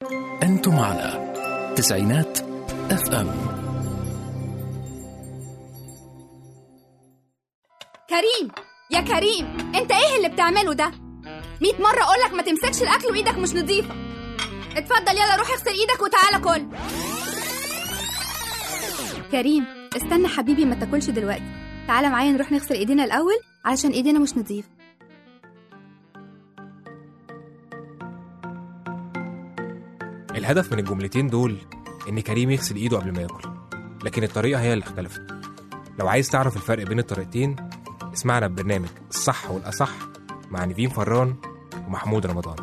أنتم على تسعينات اف ام كريم يا كريم انت ايه اللي بتعمله ده مية مرة اقولك ما تمسكش الاكل وايدك مش نظيفة اتفضل يلا روح اغسل ايدك وتعالى كل كريم استنى حبيبي ما تاكلش دلوقتي تعالى معايا نروح نغسل ايدينا الاول علشان ايدينا مش نظيفة الهدف من الجملتين دول إن كريم يغسل إيده قبل ما ياكل لكن الطريقة هي اللي اختلفت لو عايز تعرف الفرق بين الطريقتين اسمعنا ببرنامج الصح والأصح مع نيفين فران ومحمود رمضان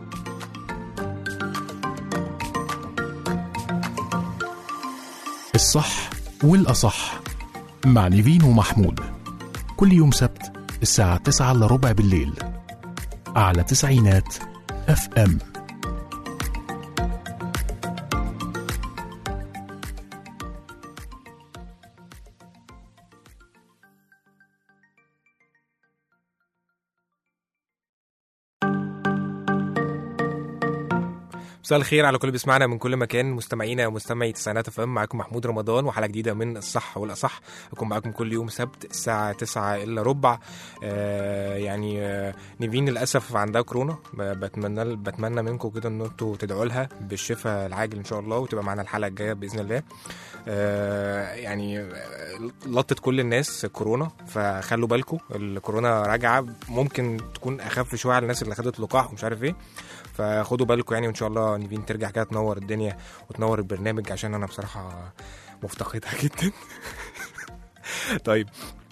الصح والأصح مع نيفين ومحمود كل يوم سبت الساعة 9 إلا ربع بالليل على تسعينات اف ام مساء الخير على كل اللي بيسمعنا من كل مكان مستمعينا ومستمعي تسعينات اف ام معاكم محمود رمضان وحلقه جديده من الصح والاصح اكون معاكم كل يوم سبت الساعه 9 الا ربع آه يعني آه نيفين للاسف عندها كورونا ب- بتمنى بتمنى منكم كده ان انتوا تدعوا لها بالشفاء العاجل ان شاء الله وتبقى معانا الحلقه الجايه باذن الله آه يعني آه، لطت كل الناس كورونا فخلوا بالكم الكورونا راجعه ممكن تكون اخف شويه على الناس اللي خدت لقاح ومش عارف ايه فخدوا بالكم يعني وان شاء الله نيفين ترجع كده تنور الدنيا وتنور البرنامج عشان انا بصراحه مفتقدها جدا طيب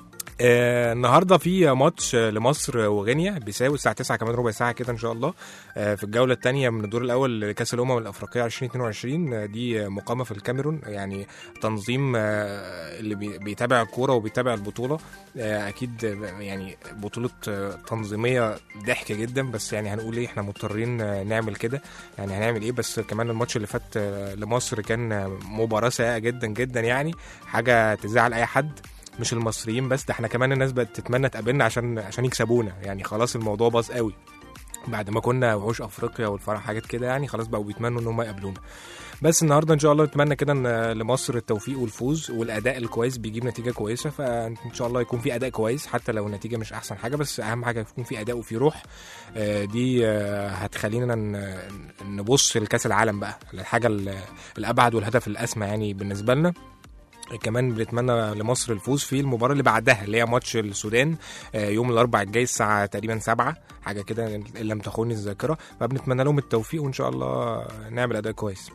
آه النهارده في ماتش آه، لمصر وغينيا بيساوي الساعه 9 كمان ربع ساعه كده ان شاء الله آه في الجوله الثانيه من الدور الاول لكاس الامم الافريقيه 2022 آه، دي آه، مقامه في الكاميرون يعني تنظيم آه اللي بي- بيتابع الكوره وبيتابع البطوله آه اكيد آه، يعني بطوله آه، تنظيميه ضحك جدا بس يعني هنقول ايه احنا مضطرين آه، نعمل كده يعني هنعمل ايه بس كمان الماتش اللي فات آه، لمصر كان آه، مباراه سيئه جدا جدا يعني حاجه تزعل اي حد مش المصريين بس ده احنا كمان الناس بقت تتمنى تقابلنا عشان عشان يكسبونا يعني خلاص الموضوع باظ قوي بعد ما كنا وحوش افريقيا والفرح حاجات كده يعني خلاص بقوا بيتمنوا ان هم يقابلونا بس النهارده ان شاء الله نتمنى كده ان لمصر التوفيق والفوز والاداء الكويس بيجيب نتيجه كويسه فان شاء الله يكون في اداء كويس حتى لو النتيجه مش احسن حاجه بس اهم حاجه يكون في اداء وفي روح آه، دي آه، هتخلينا ن- نبص لكاس العالم بقى الحاجه ال- الابعد والهدف الاسمى يعني بالنسبه لنا كمان بنتمنى لمصر الفوز في المباراه اللي بعدها اللي هي ماتش السودان آه، يوم الاربعاء الجاي الساعه تقريبا سبعة حاجه كده ان لم تخوني الذاكره فبنتمنى لهم التوفيق وان شاء الله نعمل اداء كويس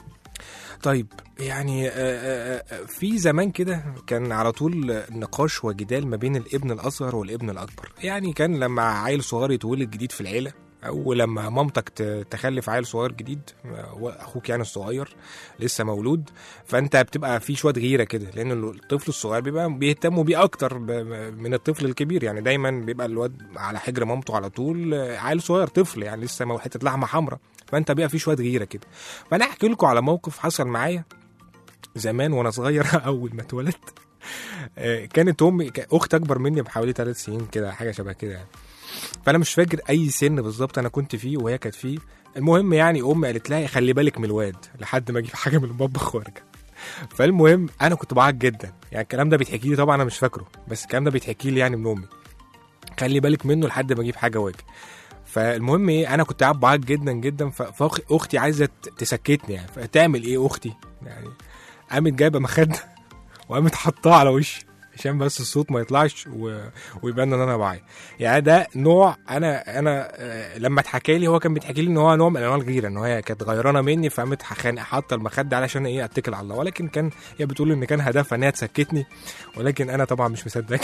طيب يعني آه، آه، آه، في زمان كده كان على طول نقاش وجدال ما بين الابن الاصغر والابن الاكبر يعني كان لما عيل صغير يتولد جديد في العيله او لما مامتك ت- تخلف عيل صغير جديد آه، اخوك يعني الصغير لسه مولود فانت بتبقى في شويه غيره كده لان الطفل الصغير بيبقى بيهتموا بيه اكتر ب- من الطفل الكبير يعني دايما بيبقى الواد على حجر مامته على طول آه، عيل صغير طفل يعني لسه مو- حته لحمه حمراء فانت بيبقى في شويه غيره كده فانا احكي لكم على موقف حصل معايا زمان وانا صغير اول ما اتولدت آه، كانت امي ك- اخت اكبر مني بحوالي ثلاث سنين كده حاجه شبه كده يعني فانا مش فاكر اي سن بالظبط انا كنت فيه وهي كانت فيه المهم يعني امي قالت لها خلي بالك من الواد لحد ما اجيب حاجه من المطبخ وارجع فالمهم انا كنت بعيط جدا يعني الكلام ده بيتحكي لي طبعا انا مش فاكره بس الكلام ده بيتحكي لي يعني من امي خلي بالك منه لحد ما اجيب حاجه واجي فالمهم ايه انا كنت قاعد بعيط جدا جدا ف- فاختي عايزه ت- تسكتني يعني فتعمل ايه اختي يعني قامت جايبه مخده وقامت حطاه على وشي عشان بس الصوت ما يطلعش و... ويبان ان انا بعيط يعني ده نوع انا انا آه، لما اتحكى لي هو كان بيتحكي لي ان هو نوع من انواع الغيره ان هي كانت غيرانه مني فقامت خان- حاطه المخده علشان ايه اتكل على الله ولكن كان هي بتقول ان كان هدفها ان هي تسكتني ولكن انا طبعا مش مصدق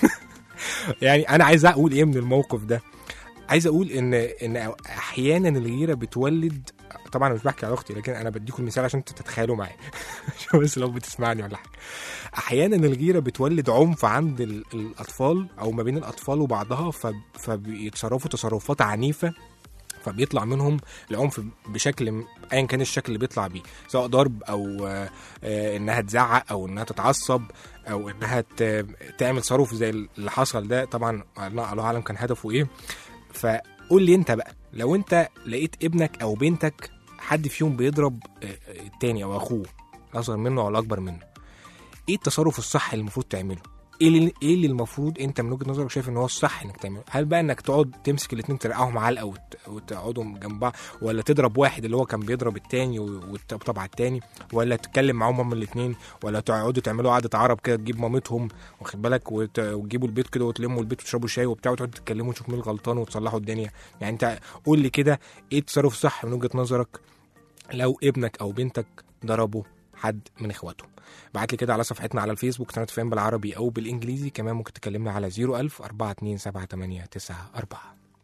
يعني انا عايز اقول ايه من الموقف ده عايز اقول ان ان احيانا الغيره بتولد طبعا أنا مش بحكي على اختي لكن انا بديكم المثال عشان تتخيلوا معايا عشان بس لو بتسمعني ولا حاجه احيانا الغيره بتولد عنف عند ال- الاطفال او ما بين الاطفال وبعضها فب- فبيتصرفوا تصرفات عنيفه فبيطلع منهم العنف بشكل م- ايا كان الشكل اللي بيطلع بيه سواء ضرب او آه، آه، انها تزعق او انها تتعصب او انها ت- تعمل تصرف زي اللي حصل ده طبعا الله الله اعلم كان هدفه ايه فقول لي انت بقى لو انت لقيت ابنك او بنتك حد فيهم بيضرب آه، آه، التاني او اخوه الاصغر منه او الاكبر منه ايه التصرف الصح اللي المفروض تعمله ايه اللي ايه اللي المفروض انت من وجهه نظرك شايف ان هو الصح انك تعمله هل بقى انك تقعد تمسك الاثنين ترقعهم علقه وت- وتقعدوا جنب بعض ولا تضرب واحد اللي هو كان بيضرب التاني و- وتطبطب على التاني ولا تتكلم معاهم هما الاثنين ولا تقعدوا تعملوا قعده عرب كده تجيب مامتهم واخد بالك وت- وتجيبوا البيت كده وتلموا البيت وتشربوا شاي وبتاع وتقعدوا تتكلموا تشوفوا مين الغلطان وتصلحوا الدنيا يعني انت قول لي كده ايه التصرف الصح من وجهه نظرك لو ابنك او بنتك ضربوا حد من اخواتهم بعت لي كده على صفحتنا على الفيسبوك قناه فهم بالعربي او بالانجليزي كمان ممكن تكلمنا على 01000 427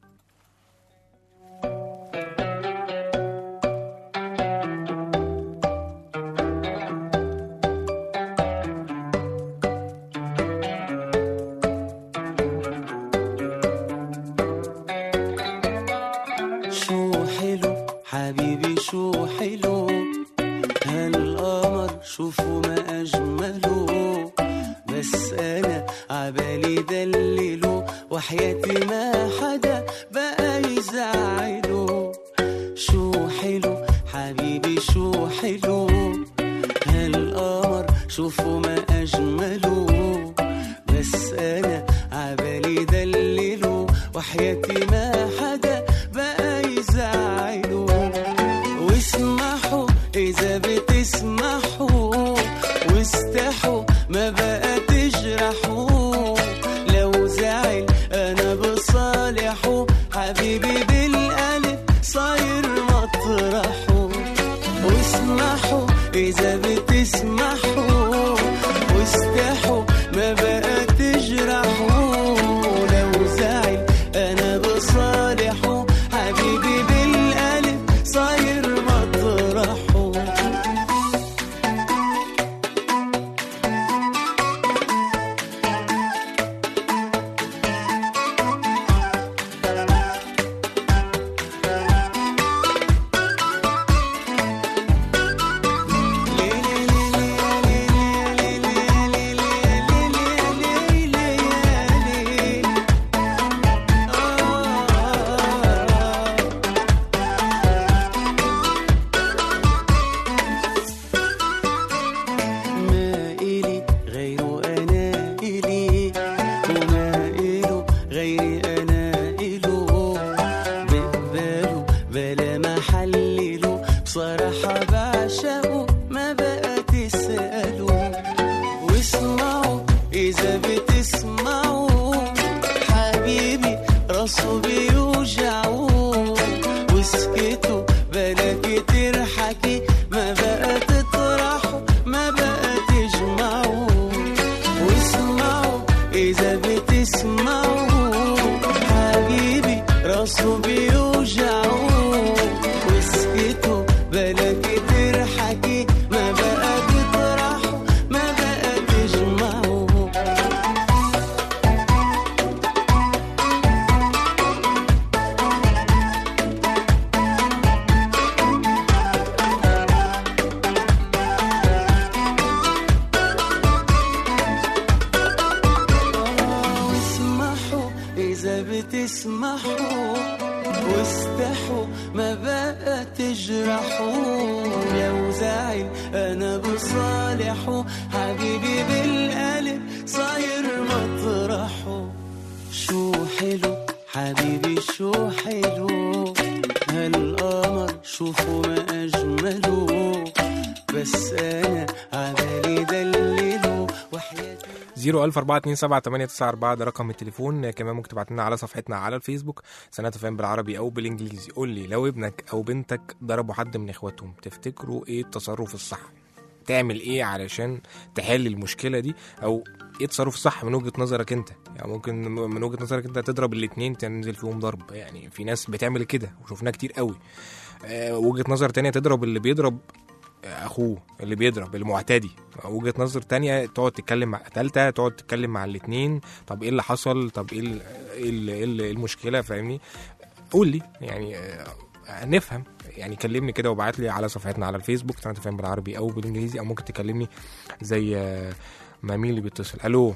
شو حلو حبيبي شو حلو هالقمر شوفوا ما أجمله بس أنا عبالي دلله وحياتي ما حدا بقى يزعله شو حلو حبيبي شو حلو هالقمر شوفوا ما أجمله بس أنا عبالي دلله وحياتي ما حدا بقى يزعله واسمحوا إذا بتسمحوا واستحوا ما بقى تجرحوا لو زعل أنا بصالحه حبيبي بالقلب صاير مطرحه واسمحوا إذا بتسمحوا واستحوا ما بقى تجرحوا لو زعل أنا بصالحه حبيبي بالقلب صاير مطرحه ما إلي غيره أنا إلي وما إله غيري أنا إله بقبله بلا ما حلله بصراحة بعشقه ما بقى تسأله واسمعوا إذا بتسمعوا حبيبي راسه بيوجعه واسكتوا بلا كتير حكي ما بقى تطرحوا ما بقى تجمعوا واسمعوا إذا بتسمعوا حبيبي راسه بيوجعه واسكتوا بلا كتير حكي ما بقى تطرحوا ما بقى تجمعوا اسمحوا إذا بتسمحوا واستحوا ما بقى تجرحوا لو زعل أنا بصالحه حبيبي بالقلب صاير مطرحه شو حلو حبيبي شو حلو هالقمر شوفوا ما أجمله بس أنا عبالي دلله وحياتي 00427 ده رقم التليفون كمان ممكن تبعت لنا على صفحتنا على الفيسبوك سنة فهم بالعربي او بالانجليزي قول لي لو ابنك او بنتك ضربوا حد من اخواتهم تفتكروا ايه التصرف الصح تعمل ايه علشان تحل المشكله دي او ايه التصرف الصح من وجهه نظرك انت يعني ممكن من وجهه نظرك انت تضرب الاثنين تنزل فيهم ضرب يعني في ناس بتعمل كده وشفناها كتير قوي آه، وجهه نظر تانية تضرب اللي بيضرب اخوه اللي بيضرب المعتدي وجهه نظر تانية تقعد تتكلم مع تالتة تقعد تتكلم مع الاتنين طب ايه اللي حصل طب ايه ال- ايه ال- ايه ال- إيه المشكله فاهمني قول لي يعني آه، نفهم يعني كلمني كده وابعت لي على صفحتنا على الفيسبوك قناه فاهم بالعربي او بالانجليزي او ممكن تكلمني زي آه، ما مين اللي بيتصل الو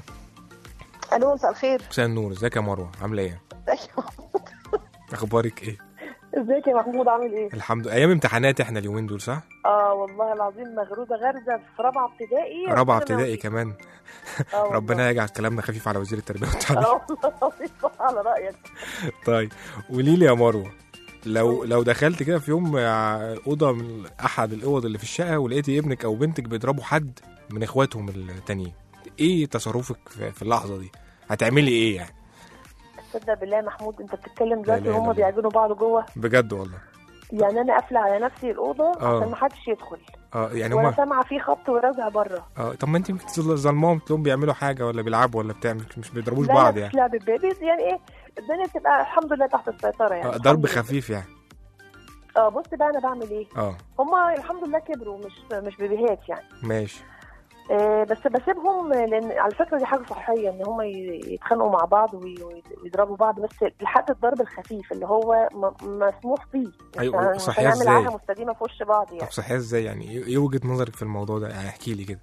الو مساء الخير مساء النور ازيك يا مروه عامله ايه ايوه اخبارك ايه ازيك يا محمود عامل ايه؟ الحمد لله ايام امتحانات احنا اليومين دول صح اه والله العظيم مغروزه غرزه في رابعه ابتدائي رابعه ربنا ابتدائي يعافيك. كمان آه والله. ربنا يجعل كلامنا خفيف على وزير التربيه والتعليم اه والله العظيم صح على رايك طيب قولي لي يا مروه لو لو دخلت كده في يوم ع- اوضه من احد الاوض اللي في الشقه ولقيتي ابنك او بنتك بيضربوا حد من اخواتهم التانيين ايه تصرفك في في اللحظه دي هتعملي ايه يعني تصدق بالله يا محمود انت بتتكلم لا دلوقتي إله إلا وهم الله. بيعجنوا بعض جوه بجد والله يعني انا قافله على نفسي الاوضه آه. عشان ما حدش يدخل اه يعني وانا هما سامعه في خبط ورزع بره اه طب ما انت ظلماهم تلاقيهم بيعملوا حاجه ولا بيلعبوا ولا بتعمل مش بيضربوش لا بعض لا يعني مش لعب بيبي يعني ايه الدنيا تبقى الحمد لله تحت السيطره يعني آه ضرب الحمد لله. خفيف يعني اه بص بقى انا بعمل ايه اه هما الحمد لله كبروا مش مش بيبيهات يعني ماشي آه، بس بسيبهم لان على فكره دي حاجه صحيه ان هم يتخانقوا مع بعض وي- ويضربوا بعض بس لحد الضرب الخفيف اللي هو م- مسموح فيه أيوة، يعني صحيح هنعمل إزاي؟ عاهه مستديمه في وش بعض طب يعني صحيح ازاي يعني ايه إيه وجهه نظرك في الموضوع ده يعني احكي لي كده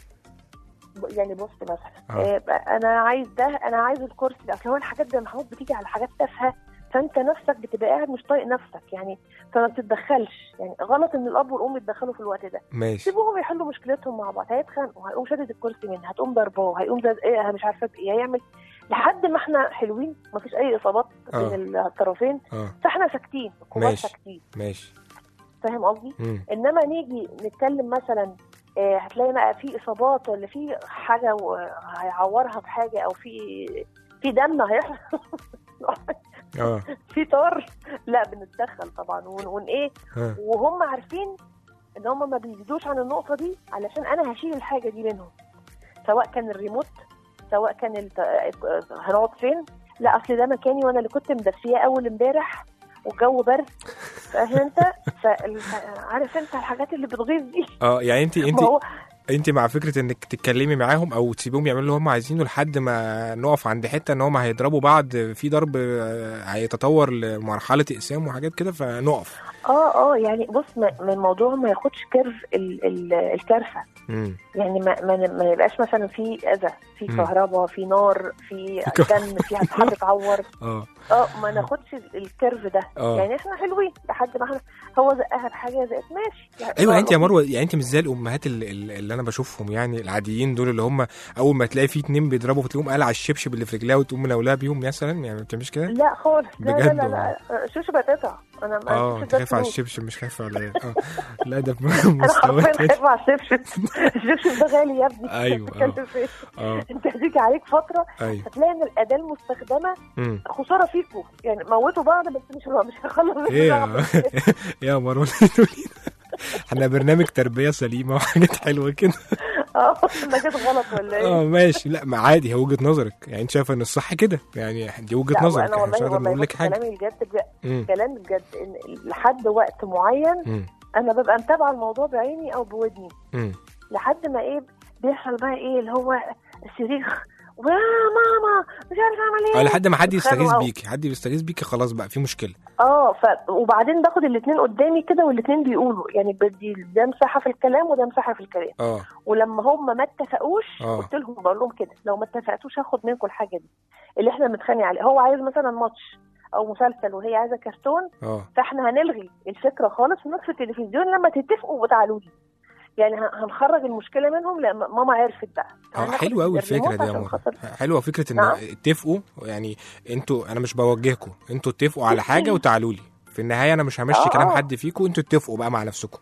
يعني بص مثلا آه. آه. انا عايز ده انا عايز الكرسي ده اصل هو الحاجات دي يا محمود بتيجي على حاجات تافهه فانت نفسك بتبقى قاعد مش طايق نفسك يعني فما بتتدخلش يعني غلط ان الاب والام يتدخلوا في الوقت ده ماشي سيبوهم يحلوا مشكلتهم مع بعض هيتخانقوا هيقوم شادد الكرسي منها هتقوم ضرباه هيقوم زاد ايه مش عارفه بايه هيعمل لحد ما احنا حلوين مفيش اي اصابات آه. بين الطرفين اه فاحنا ساكتين الكبار ماشي. ساكتين ماشي فاهم قصدي؟ مم. انما نيجي نتكلم مثلا آه، هتلاقي بقى في اصابات ولا في حاجه و- هيعورها بحاجه او في في دم هيحصل اه في طار لا بنتدخل طبعا ون, ون ايه ها. وهم عارفين ان هم ما بيزيدوش عن النقطه دي علشان انا هشيل الحاجه دي منهم سواء كان الريموت سواء كان الت... هنقعد فين لا اصل ده مكاني وانا اللي كنت مدفيه اول امبارح والجو برد فاهم انت فال- عارف انت الحاجات اللي بتغيظ دي اه يعني انت انت ما هو انت مع فكره انك تتكلمي معاهم او تسيبيهم يعملوا اللي هم عايزينه لحد ما نقف عند حته ان هم هيضربوا بعض في ضرب آه، هيتطور لمرحله اقسام وحاجات كده فنقف اه اه يعني بص ما ما الموضوع ما ياخدش كيرف ال... ال... الكارثه امم يعني ما ما, ما يبقاش مثلا في اذى في مم. كهرباء في نار في في كهرباء. دم في حد اتعور اه اه ما ناخدش ال- الكيرف ده اه. يعني احنا حلوين لحد ما احنا هو زقها بحاجه زقت ماشي يعني ايوه ما- انت يا مروه يعني انت مش زي الامهات اللي, اللي انا بشوفهم يعني العاديين دول اللي هم اول ما تلاقي في اتنين بيضربوا فتقوم قالع الشبشب اللي في رجلها وتقوم مناولها بيهم مثلا يعني ما بتعملش كده لا خالص لا لا بجد لا, والله. لا. شوشو بتقطع انا ما اه الشبشب انت ده خايف على فلوس. الشبشب مش خايف على ايه اه لا ده انا حرفيا مستويات خايفه على الشبشب الشبشب ده غالي يا ابني أيوة، بتتكلم في إيه؟ اه انت هتيجي عليك فتره ايوه هتلاقي ان الاداه المستخدمه امم خساره فيكم يعني موتوا بعض بس مش مش هيخلص ايه يا يا مروه اللي تقولي ده؟ احنا برنامج تربيه سليمه وحاجات حلوه كده اه انا كده غلط ولا ايه؟ اه ماشي لا ما عادي هي وجهه نظرك يعني انت شايفه ان الصح كده يعني دي وجهه لا نظرك انا احنا مش والله هنقدر والله نقول لك بص حاجه كلامي بجد بجد امم كلامي بجد ان لحد وقت معين امم انا ببقى متابعه الموضوع بعيني او بودني امم لحد ما ايه بيحصل بقى ايه اللي هو الصريخ ويا ماما مش عارف اعمل اه ايه لحد ما حد بيتخانقوا يستغيث أو- بيكي حد بيستغيث بيكي خلاص بقى في مشكله اه ف... وبعدين باخد الاثنين قدامي كده والاثنين بيقولوا يعني بدي ده مساحه في الكلام وده مساحه في الكلام اه ولما هم ما اتفقوش آه. قلت لهم بقول لهم كده لو ما اتفقتوش هاخد منكم الحاجه دي اللي احنا بنتخانق عليه هو عايز مثلا ماتش او مسلسل وهي عايزه كرتون اه فاحنا هنلغي الفكره خالص ونطفي التلفزيون لما تتفقوا وتعالوا لي يعني ه- هنخرج المشكله منهم لان ماما عرفت بقى اه هناخد حلوه قوي الفكره الريموت دي يا عشان مروه خاطر- حلوه فكره ان نعم. اتفقوا يعني انتوا انا مش بوجهكم انتوا اتفقوا على حاجه وتعالوا لي في النهايه انا مش همشي آه، كلام آه. حد فيكم انتوا اتفقوا بقى مع نفسكم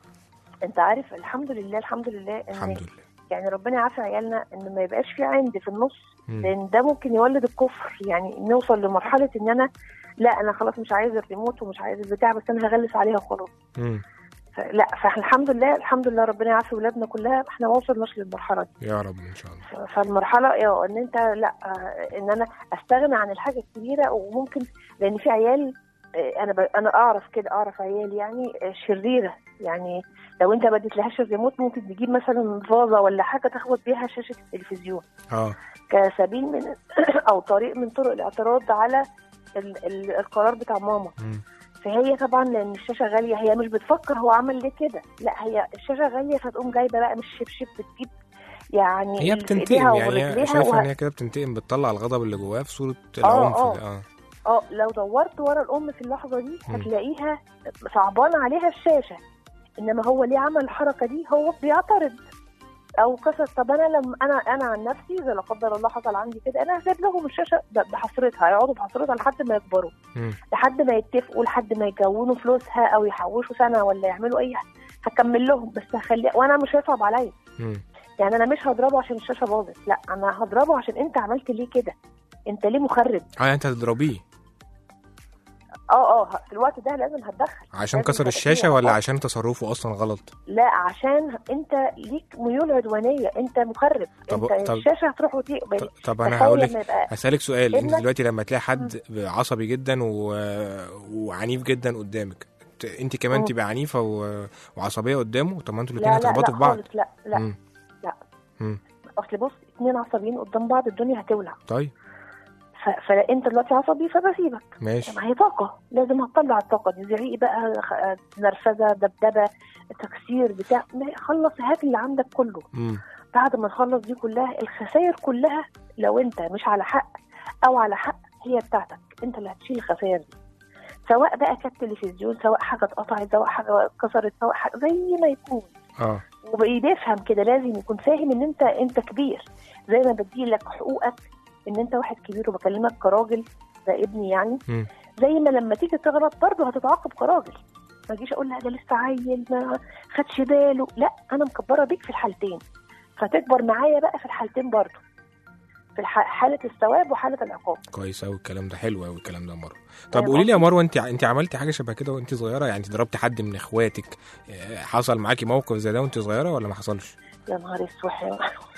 انت عارف الحمد لله الحمد لله ان الحمد لله يعني ربنا يعافي عيالنا ان ما يبقاش في عند في النص مم. لان ده ممكن يولد الكفر يعني نوصل لمرحله ان انا لا انا خلاص مش عايز الريموت ومش عايز البتاع بس انا هغلس عليها وخلاص مم. ف- لا فاحنا الحمد لله الحمد لله ربنا يعافي ولادنا كلها احنا ما وصلناش للمرحله دي يا رب ان شاء الله ف- فالمرحله اه ان انت لا آه، ان انا استغنى عن الحاجه الكبيره وممكن لان في عيال آه، انا ب... انا اعرف كده اعرف عيال يعني آه، شريره يعني لو انت ما اديتلهاش الريموت ممكن تجيب مثلا فازه ولا حاجه تخبط بيها شاشه التلفزيون اه كسبيل من او طريق من طرق الاعتراض على ال... ال... القرار بتاع ماما مم. فهي طبعا لان الشاشه غاليه هي مش بتفكر هو عمل ليه كده لا هي الشاشه غاليه فتقوم جايبه بقى مش شبشب بتجيب يعني هي اللي في بتنتقم إيديها يعني هي ورجليها شايفه وه- ان هي كده بتنتقم بتطلع الغضب اللي جواها في صوره آه، العنف آه. ده. اه اه لو دورت ورا الام في اللحظه دي مم. هتلاقيها صعبان عليها الشاشه انما هو ليه عمل الحركه دي هو بيعترض او كسر طب انا لما انا انا عن نفسي اذا لا قدر الله حصل عندي كده انا هسيب لهم الشاشه ب- بحصرتها هيقعدوا بحصرتها لحد ما يكبروا مم. لحد ما يتفقوا لحد ما يكونوا فلوسها او يحوشوا سنه ولا يعملوا اي حاجه هكمل لهم بس هخلي وانا مش هيصعب عليا مم. يعني انا مش هضربه عشان الشاشه باظت لا انا هضربه عشان انت عملت ليه كده انت ليه مخرب اه يعني انت هتضربيه اه اه في الوقت ده لازم هتدخل عشان لازم كسر تبقى الشاشه فيها. ولا آه. عشان تصرفه اصلا غلط لا عشان انت ليك ميول عدوانيه انت مخرب طب- انت طب- الشاشه هتروح وتيجي ط- طب انا تخيل هقول لك لما يبقى هسألك سؤال انت ابنك- دلوقتي لما تلاقي حد عصبي جدا و... وعنيف جدا قدامك ت- انت كمان مم. تبقى عنيفه و... وعصبيه قدامه طب ما انتوا لا الاثنين لا هتخبطوا لا في بعض خالص لا لا مم. لا. مم. اصل بص اتنين عصبيين قدام بعض الدنيا هتولع طيب ف... فانت دلوقتي عصبي فبسيبك ماشي ما هي طاقه لازم هتطلع الطاقه دي زعيق بقى خ- نرفزه دبدبه تكسير بتاع ما خلص هات اللي عندك كله مم. بعد ما تخلص دي كلها الخسائر كلها لو انت مش على حق او على حق هي بتاعتك انت اللي هتشيل الخسائر دي سواء بقى كانت تلفزيون سواء حاجه اتقطعت سواء حاجه اتكسرت سواء حاجه زي ما يكون اه وبيفهم كده لازم يكون فاهم ان انت انت كبير زي ما بدي لك حقوقك ان انت واحد كبير وبكلمك كراجل ده ابني يعني مم. زي ما لما تيجي تغلط برضه هتتعاقب كراجل ما اجيش اقول لا ده لسه عيل ما خدش باله لا انا مكبره بيك في الحالتين فتكبر معايا بقى في الحالتين برضه في الح... حاله الثواب وحاله العقاب كويس قوي الكلام ده حلو قوي الكلام ده يا مروه طب فاهم قولي لي يا قصدي؟ مروه انت انت عملتي حاجه شبه كده وانت صغيره يعني انت ضربتي حد من اخواتك آه، حصل معاكي موقف زي ده وانت صغيره ولا ما حصلش يا نهار اسود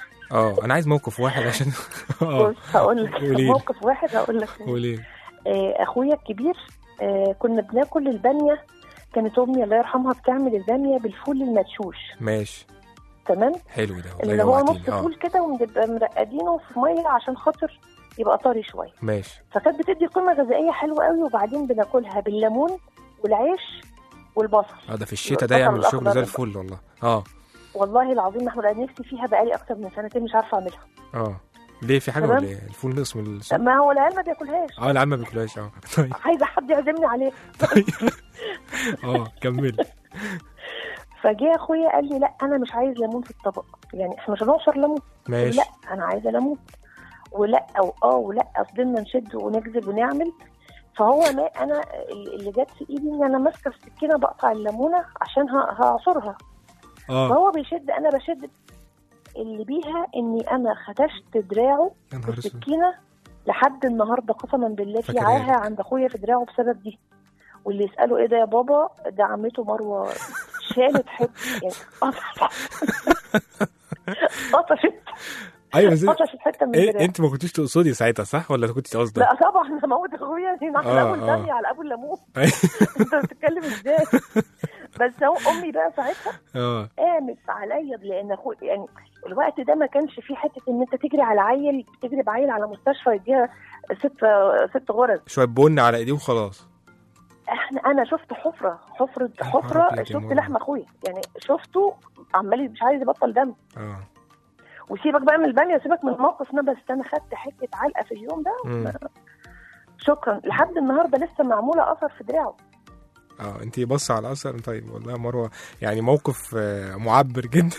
اه انا عايز موقف واحد عشان اه بص هقول لك قوليلي. موقف واحد هقول لك قولي آه، اخويا الكبير آه، كنا بناكل الباميه كانت امي الله يرحمها بتعمل الباميه بالفول المدشوش ماشي تمام حلو ده والله اللي هو جوعتيني. نص اه فول كده ونبقى مرقدينه في ميه عشان خاطر يبقى طري شويه ماشي فكانت بتدي قيمه غذائيه حلوه قوي وبعدين بناكلها بالليمون والعيش والبصل اه ده في الشتاء ده البصل يعمل شغل الأخضر زي ده. الفل والله اه والله العظيم محمود انا نفسي فيها بقالي اكتر من سنتين مش عارفه اعملها اه ليه في حاجه تمام. ولا ايه الفول نقص من السوق ما هو العيال ما بياكلهاش اه العيال ما بياكلوهاش اه طيب عايزه حد يعزمني عليه اه كمل فجه اخويا قال لي لا انا مش عايز ليمون في الطبق يعني احنا مش هنعصر ليمون ماشي لا انا عايزه ليمون ولا او اه ولا فضلنا نشد ونجذب ونعمل فهو ما انا اللي جت في ايدي ان انا ماسكه السكينه بقطع الليمونه عشان ه- هعصرها اه فهو بيشد انا بشد اللي بيها اني انا خدشت دراعه يا نهار اسود بالسكينه لحد النهارده قسما بالله في فاكر عاهه يعني. عند اخويا في دراعه بسبب دي واللي يساله ايه ده يا بابا ده عمته مروه شالت حته يعني قطشت ايوه بس قطشت حته من إيه الدراع انت ما كنتش تقصدي ساعتها صح ولا كنت قصدك لا طبعا انا هموت اخويا دي على آه، ابو آه. الباميه على ابو الليمون أيوة. انت بتتكلم ازاي بس هو امي بقى ساعتها اه قامت عليا لان اخويا يعني الوقت ده ما كانش فيه حته ان انت تجري على عيل تجري بعيل على مستشفى يديها ست ست غرز شويه بن على ايديه وخلاص احنا انا شفت حفره حفره يا نهار حفره أبيض يا شفت مرة. لحم اخويا يعني شفته عمال مش عايز يبطل دم اه وسيبك بقى من الباميه سيبك من الموقف ده بس انا خدت حته علقه في اليوم ده مم. شكرا لحد النهارده لسه معموله اثر في دراعه اه انت بص على الاثر طيب والله يا مروه يعني موقف آه، معبر جدا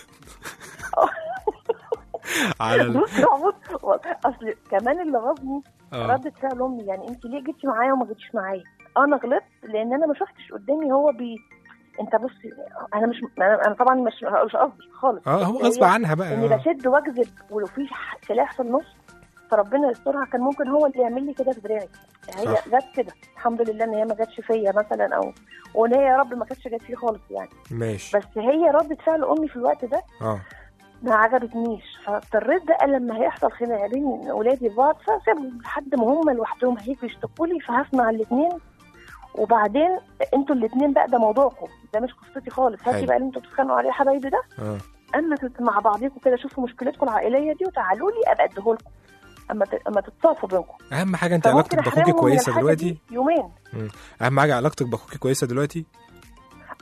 على ال... بص يا عمود اصل كمان اللي غاظني اه ردة فعل امي يعني انت ليه جيتي معايا وما جيتيش معايا انا غلطت لان انا ما شفتش قدامي هو بي انت بصي انا مش انا أنا طبعا مش مش قصدي خالص اه هو بس غصب هي عنها بقى اني آه. بشد واجذب ولو في ح- سلاح في النص فربنا يسترها كان ممكن هو اللي يعمل لي كده في دراعي هي صح. جت كده الحمد لله ان هي ما جاتش فيا مثلا او وان هي يا رب ما كانتش جت فيه خالص يعني ماشي بس هي ردة فعل امي في الوقت ده اه ما عجبتنيش فاضطريت بقى لما هيحصل خناقه بين اولادي وبعض فسيبهم لحد ما هم لوحدهم هيجوا يشتكوا لي فهسمع الاثنين وبعدين انتوا الاثنين بقى ده موضوعكم ده مش قصتي خالص حلو. هاتي بقى اللي انتوا بتتخانقوا عليه يا حبايبي ده اه اما تت- مع بعضيكم كده شوفوا مشكلتكم العائليه دي وتعالوا لي ابقى اديهولكم اما ت- اما تتصافوا بينكم اهم حاجه انت فممكن علاقتك باخوكي أحرمهم من كويسه الحاجة دلوقتي دي يومين اهم حاجه علاقتك باخوكي كويسه دلوقتي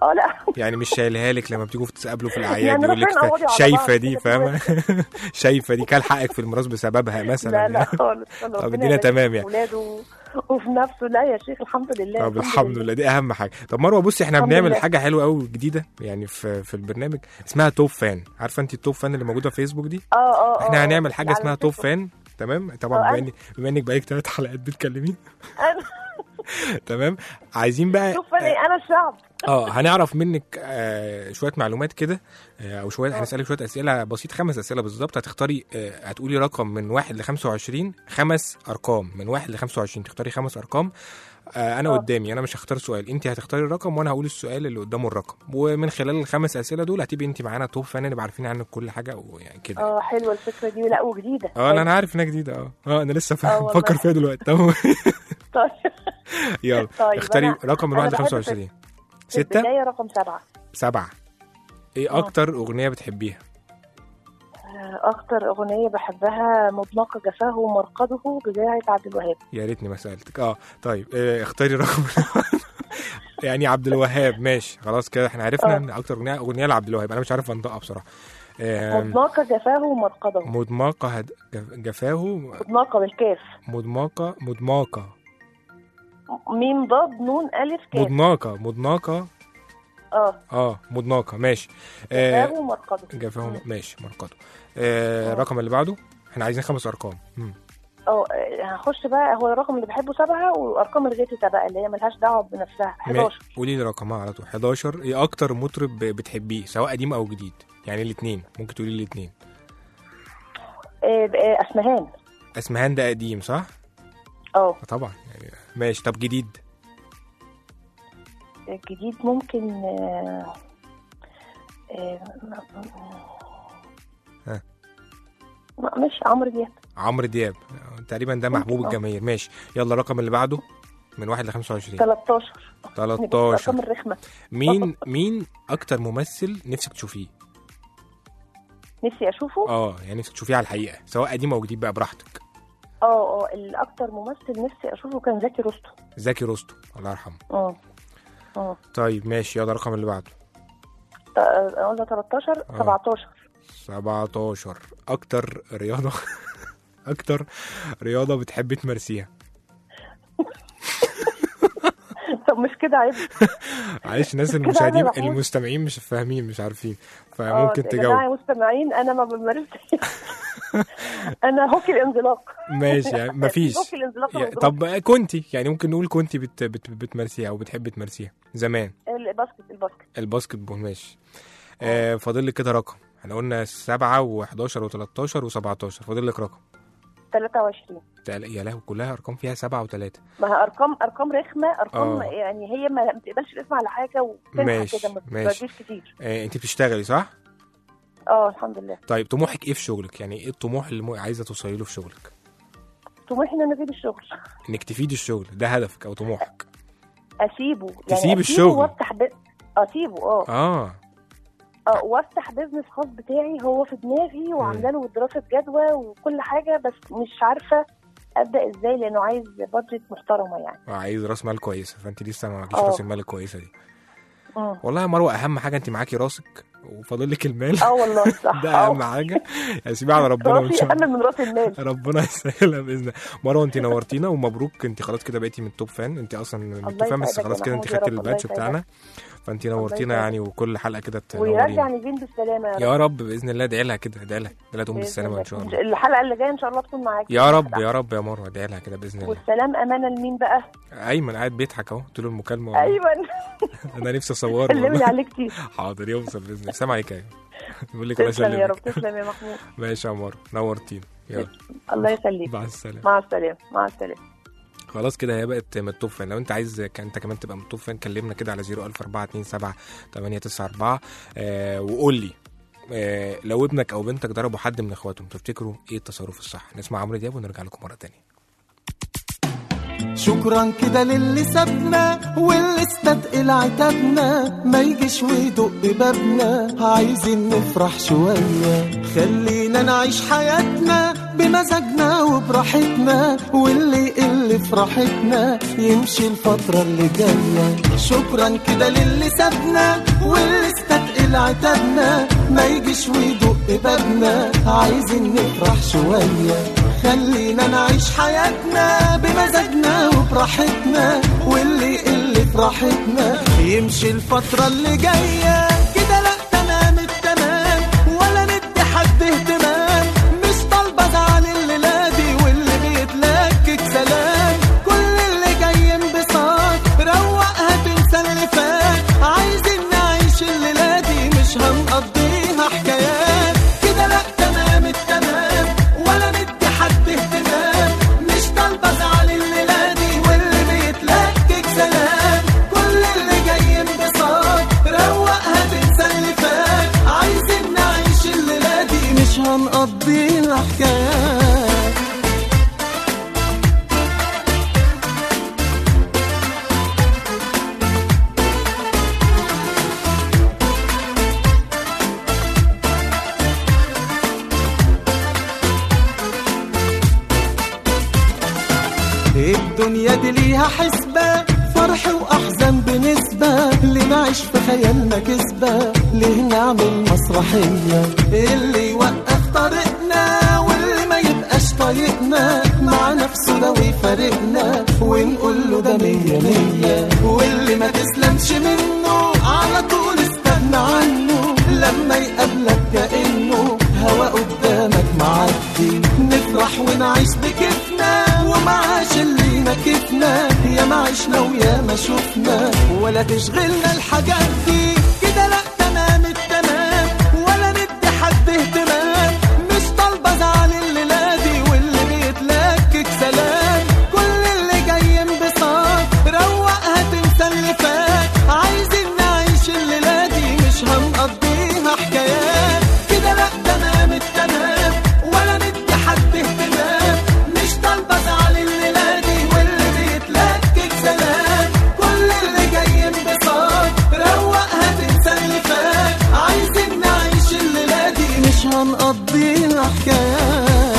اه لا يعني مش شايلها لك لما بتيجوا تتقابلوا في الاعياد يعني يقول لك ربنا يعوضي على شايفه بعض دي كده فاهمه شايفه دي كان حقك في الميراث بسببها مثلا لا لا يعني. خالص خالص. طب ربنا الدنيا يبارك تمام في يعني. ولاده وفي نفسه لا يا شيخ الحمد لله طب الحمد لله دي اهم حاجه طب مروه بصي احنا الحمد بنعمل لله. حاجه حلوه قوي جديده يعني في في البرنامج اسمها توب فان عارفه انت التوب فان اللي موجوده في فيسبوك دي اه اه اه احنا هنعمل حاجه على اسمها توب الفيسبوك. فان تمام طبعا آه، بما انك بما انك بقالك ثلاث حلقات بتكلمين تمام عايزين بقى شوف انا ايه انا الشعب اه هنعرف منك آه شويه معلومات كده آه او شويه هنسالك شويه اسئله بسيط خمس اسئله بالظبط هتختاري آه هتقولي رقم من 1 ل 25 خمس ارقام من 1 ل 25 تختاري خمس ارقام آه انا آه. قدامي انا مش هختار سؤال انت هتختاري الرقم وانا هقول السؤال اللي قدامه الرقم ومن خلال الخمس اسئله دول هتبقي انت معانا توب فان نبقى عارفين عنك كل حاجه ويعني كده اه حلوه الفكره دي لا وجديده اه انا انا عارف انها جديده اه اه انا لسه آه، والله. بفكر فيها دلوقتي تمام طيب يلا طيب، اختاري أنا- رقم من أنا 1 ل بحب 25 في ستة البدايه رقم سبعه سبعة ايه آه. اكتر اغنيه بتحبيها آه، اكتر اغنيه بحبها مطلق جفاه ومرقده بتاعه عبد الوهاب يا ريتني ما سالتك اه طيب اه اختاري رقم يعني عبد الوهاب ماشي خلاص كده احنا عرفنا آه. ان اكتر اغنيه اغنيه لعبد الوهاب انا مش عارف انطقها بصراحه آم، مطلق جفاه ومرقده مدماقه هد... جف- جفاه مطلقه بالكاف مدماقه مدماقه ميم ضاد نون الف كاف مدناقه مدناقه اه اه مدناقه ماشي جفاه آه ومرقده جفاه ماشي مرقده آه الرقم اللي بعده احنا عايزين خمس ارقام مم. اه هخش بقى هو الرقم اللي بحبه سبعه وارقام الغيتة بقى اللي هي ملهاش دعوه بنفسها 11 قولي لي رقمها على طول 11 ايه اكتر مطرب بتحبيه سواء قديم او جديد يعني الاثنين ممكن تقولي لي الاثنين آه، آه، اسمهان اسمهان ده قديم صح اه طبعا يعني ماشي طب جديد الجديد ممكن آه، آه، ها. لا، مش عمرو دياب عمرو دياب تقريبا ده محبوب ممكن، آه. الجماهير ماشي يلا الرقم اللي بعده من 1 ل 25 13 الارقام 13 الرخمه مين مين اكتر ممثل نفسك تشوفيه نفسي اشوفه اه يعني نفسك تشوفيه على الحقيقه سواء قديم او جديد بقى براحتك اه اه الاكتر ممثل نفسي اشوفه كان زكي رستم زكي رستم الله يرحمه اه اه طيب ماشي يلا الرقم اللي بعده ت- آه، قلنا 13 آه. 17 17 اكتر رياضه اكتر رياضه بتحبي تمارسيها طب مش كده عيب معلش الناس كده المشاهدين أنا محمود. المستمعين مش فاهمين مش عارفين اه فممكن يا تجاوب جماعه مستمعين انا ما بمارسش انا هوكي الانزلاق ماشي يعني مفيش هوكي الانزلاق يعني المضروب. طب كنتي يعني ممكن نقول كنتي بت بت بتمارسيها او بتحبي تمارسيها زمان الباسكت الباسكت الباسكت بول ماشي آه فاضل لك كده رقم احنا قلنا 7 و11 و13 و17 فاضل لك رقم 23 تقل- يا لهوي كلها ارقام فيها 7 و3 ما هي ارقام ارقام رخمه ارقام آه. يعني هي ما ما بتقبلش الاسم على حاجه وتنفع ماشي، كده ما ماشي. بتجيش كتير آه انت بتشتغلي صح اه الحمد لله طيب طموحك ايه في شغلك يعني ايه الطموح اللي مو- عايزه توصلي له في شغلك طموحي ان انا اسيب الشغل انك تفيدي الشغل ده هدفك او طموحك اسيبه يعني تسيب أسيبه الشغل. وافتح ب... اسيبه اه اه اه وافتح بيزنس خاص بتاعي هو في دماغي وعامله له دراسه جدوى وكل حاجه بس مش عارفه ابدا ازاي لانه عايز بادجت محترمه يعني عايز راس مال كويسه فانت لسه ما معكيش آه. راس المال الكويسه دي مم. والله يا مروه اهم حاجه انت معاكي راسك وفاضل لك المال اه والله صح ده آه. اهم حاجه يعني سيبيها على ربنا وان راسي شاء الله اهم من راس المال ربنا يسهلها باذن الله مروه انت نورتينا ومبروك انت خلاص كده بقيتي من التوب فان انت اصلا من الله التوب فان بس يسعدك خلاص يا كده انت محمود، يا خدتي رب، الله الباتش يسعدك. بتاعنا فانت نورتينا يسعدك. يعني وكل حلقه كده ويرجع تنورينا نيفين بالسلامه يا رب يا رب باذن الله ادعي لها كده ادعي لها ادعي لها تقوم بإذن بالسلامه الله. ان شاء الله الحلقه اللي جايه ان شاء الله تكون معاك يا رب يا رب يا مروه ادعي لها كده باذن الله والسلام امانه لمين بقى ايمن قاعد بيضحك اهو قلت له المكالمه والله. ايمن انا نفسي اصوره سلمي والله عليه كتير حاضر يوصل باذن الله سامع عليك ايوه بيقول لك الله تسلم يا رب يسلمك تسلم يا محمود ماشي يا مروه نورتينا يلا الله يخليك مع السلامه مع السلامه مع السلامه خلاص كده هي بقت من التوب فان لو انت عايز كان انت كمان تبقى من التوب فان كلمنا كده على 00427 894 آه وقول لي آه لو ابنك او بنتك ضربوا حد من اخواتهم تفتكروا ايه التصرف الصح نسمع عمرو دياب ونرجع لكم مره تانية شكرا كده للي سابنا واللي استثقل عتابنا ما يجيش ويدق بابنا عايزين نفرح شوية خلينا نعيش حياتنا بمزاجنا وبراحتنا واللي يقل في راحتنا يمشي الفترة اللي جاية شكرا كده للي سابنا واللي استتقل عتابنا ما يجيش ويدق بابنا عايزين نفرح شوية خلينا نعيش حياتنا بمزاجنا وبراحتنا واللي يقل في راحتنا يمشي الفترة اللي جاية كده لا تمام التمام ولا ندي حد اهتمام مش طالبة ازعل الليلة دي واللي بيتلكك سلام كل اللي جاي انبساط روقها تنسى اللي فات عايزين نعيش الليلة دي مش هنقضيها حكايات كده لا تمام التمام ولا ندي حد اهتمام مش طالبة ازعل الليلة دي واللي بيتلكك سلام كل اللي جاي انبساط روقها تنسى اللي فات عايزين نعيش الليلة دي مش هنقضيها حكايات الدنيا دي ليها حسبة فرح وأحزان بنسبة اللي نعيش في خيالنا كسبة ليه نعمل مسرحية اللي يوقف طريقنا واللي ما يبقاش طايقنا مع نفسه لو يفارقنا ونقول له ده مية مية واللي ما تسلمش منه على طول استغنى عنه لما يقابلك كأنه هوا قدامك معدي نفرح ونعيش بكيفنا ومعاش اللي نكفنا يا ما عشنا ويا ما شفنا ولا تشغلنا الحاجات دي كده لا تمام التمام ولا ندي حد اهتمام مش طالبة ازعل الليلة دي واللي بيتلكك سلام كل اللي جاي انبساط روقها تنسى اللي فات عايزين نعيش الليلة دي مش هنقضيها حكايات كده لا تمام التمام ولا ندي حد اهتمام مش طالبة ازعل الليلة دي واللي بيتلكك سلام كل اللي جاي انبساط روقها تنسى اللي فات عايزين نعيش الليلة دي مش هنقضيها حكايات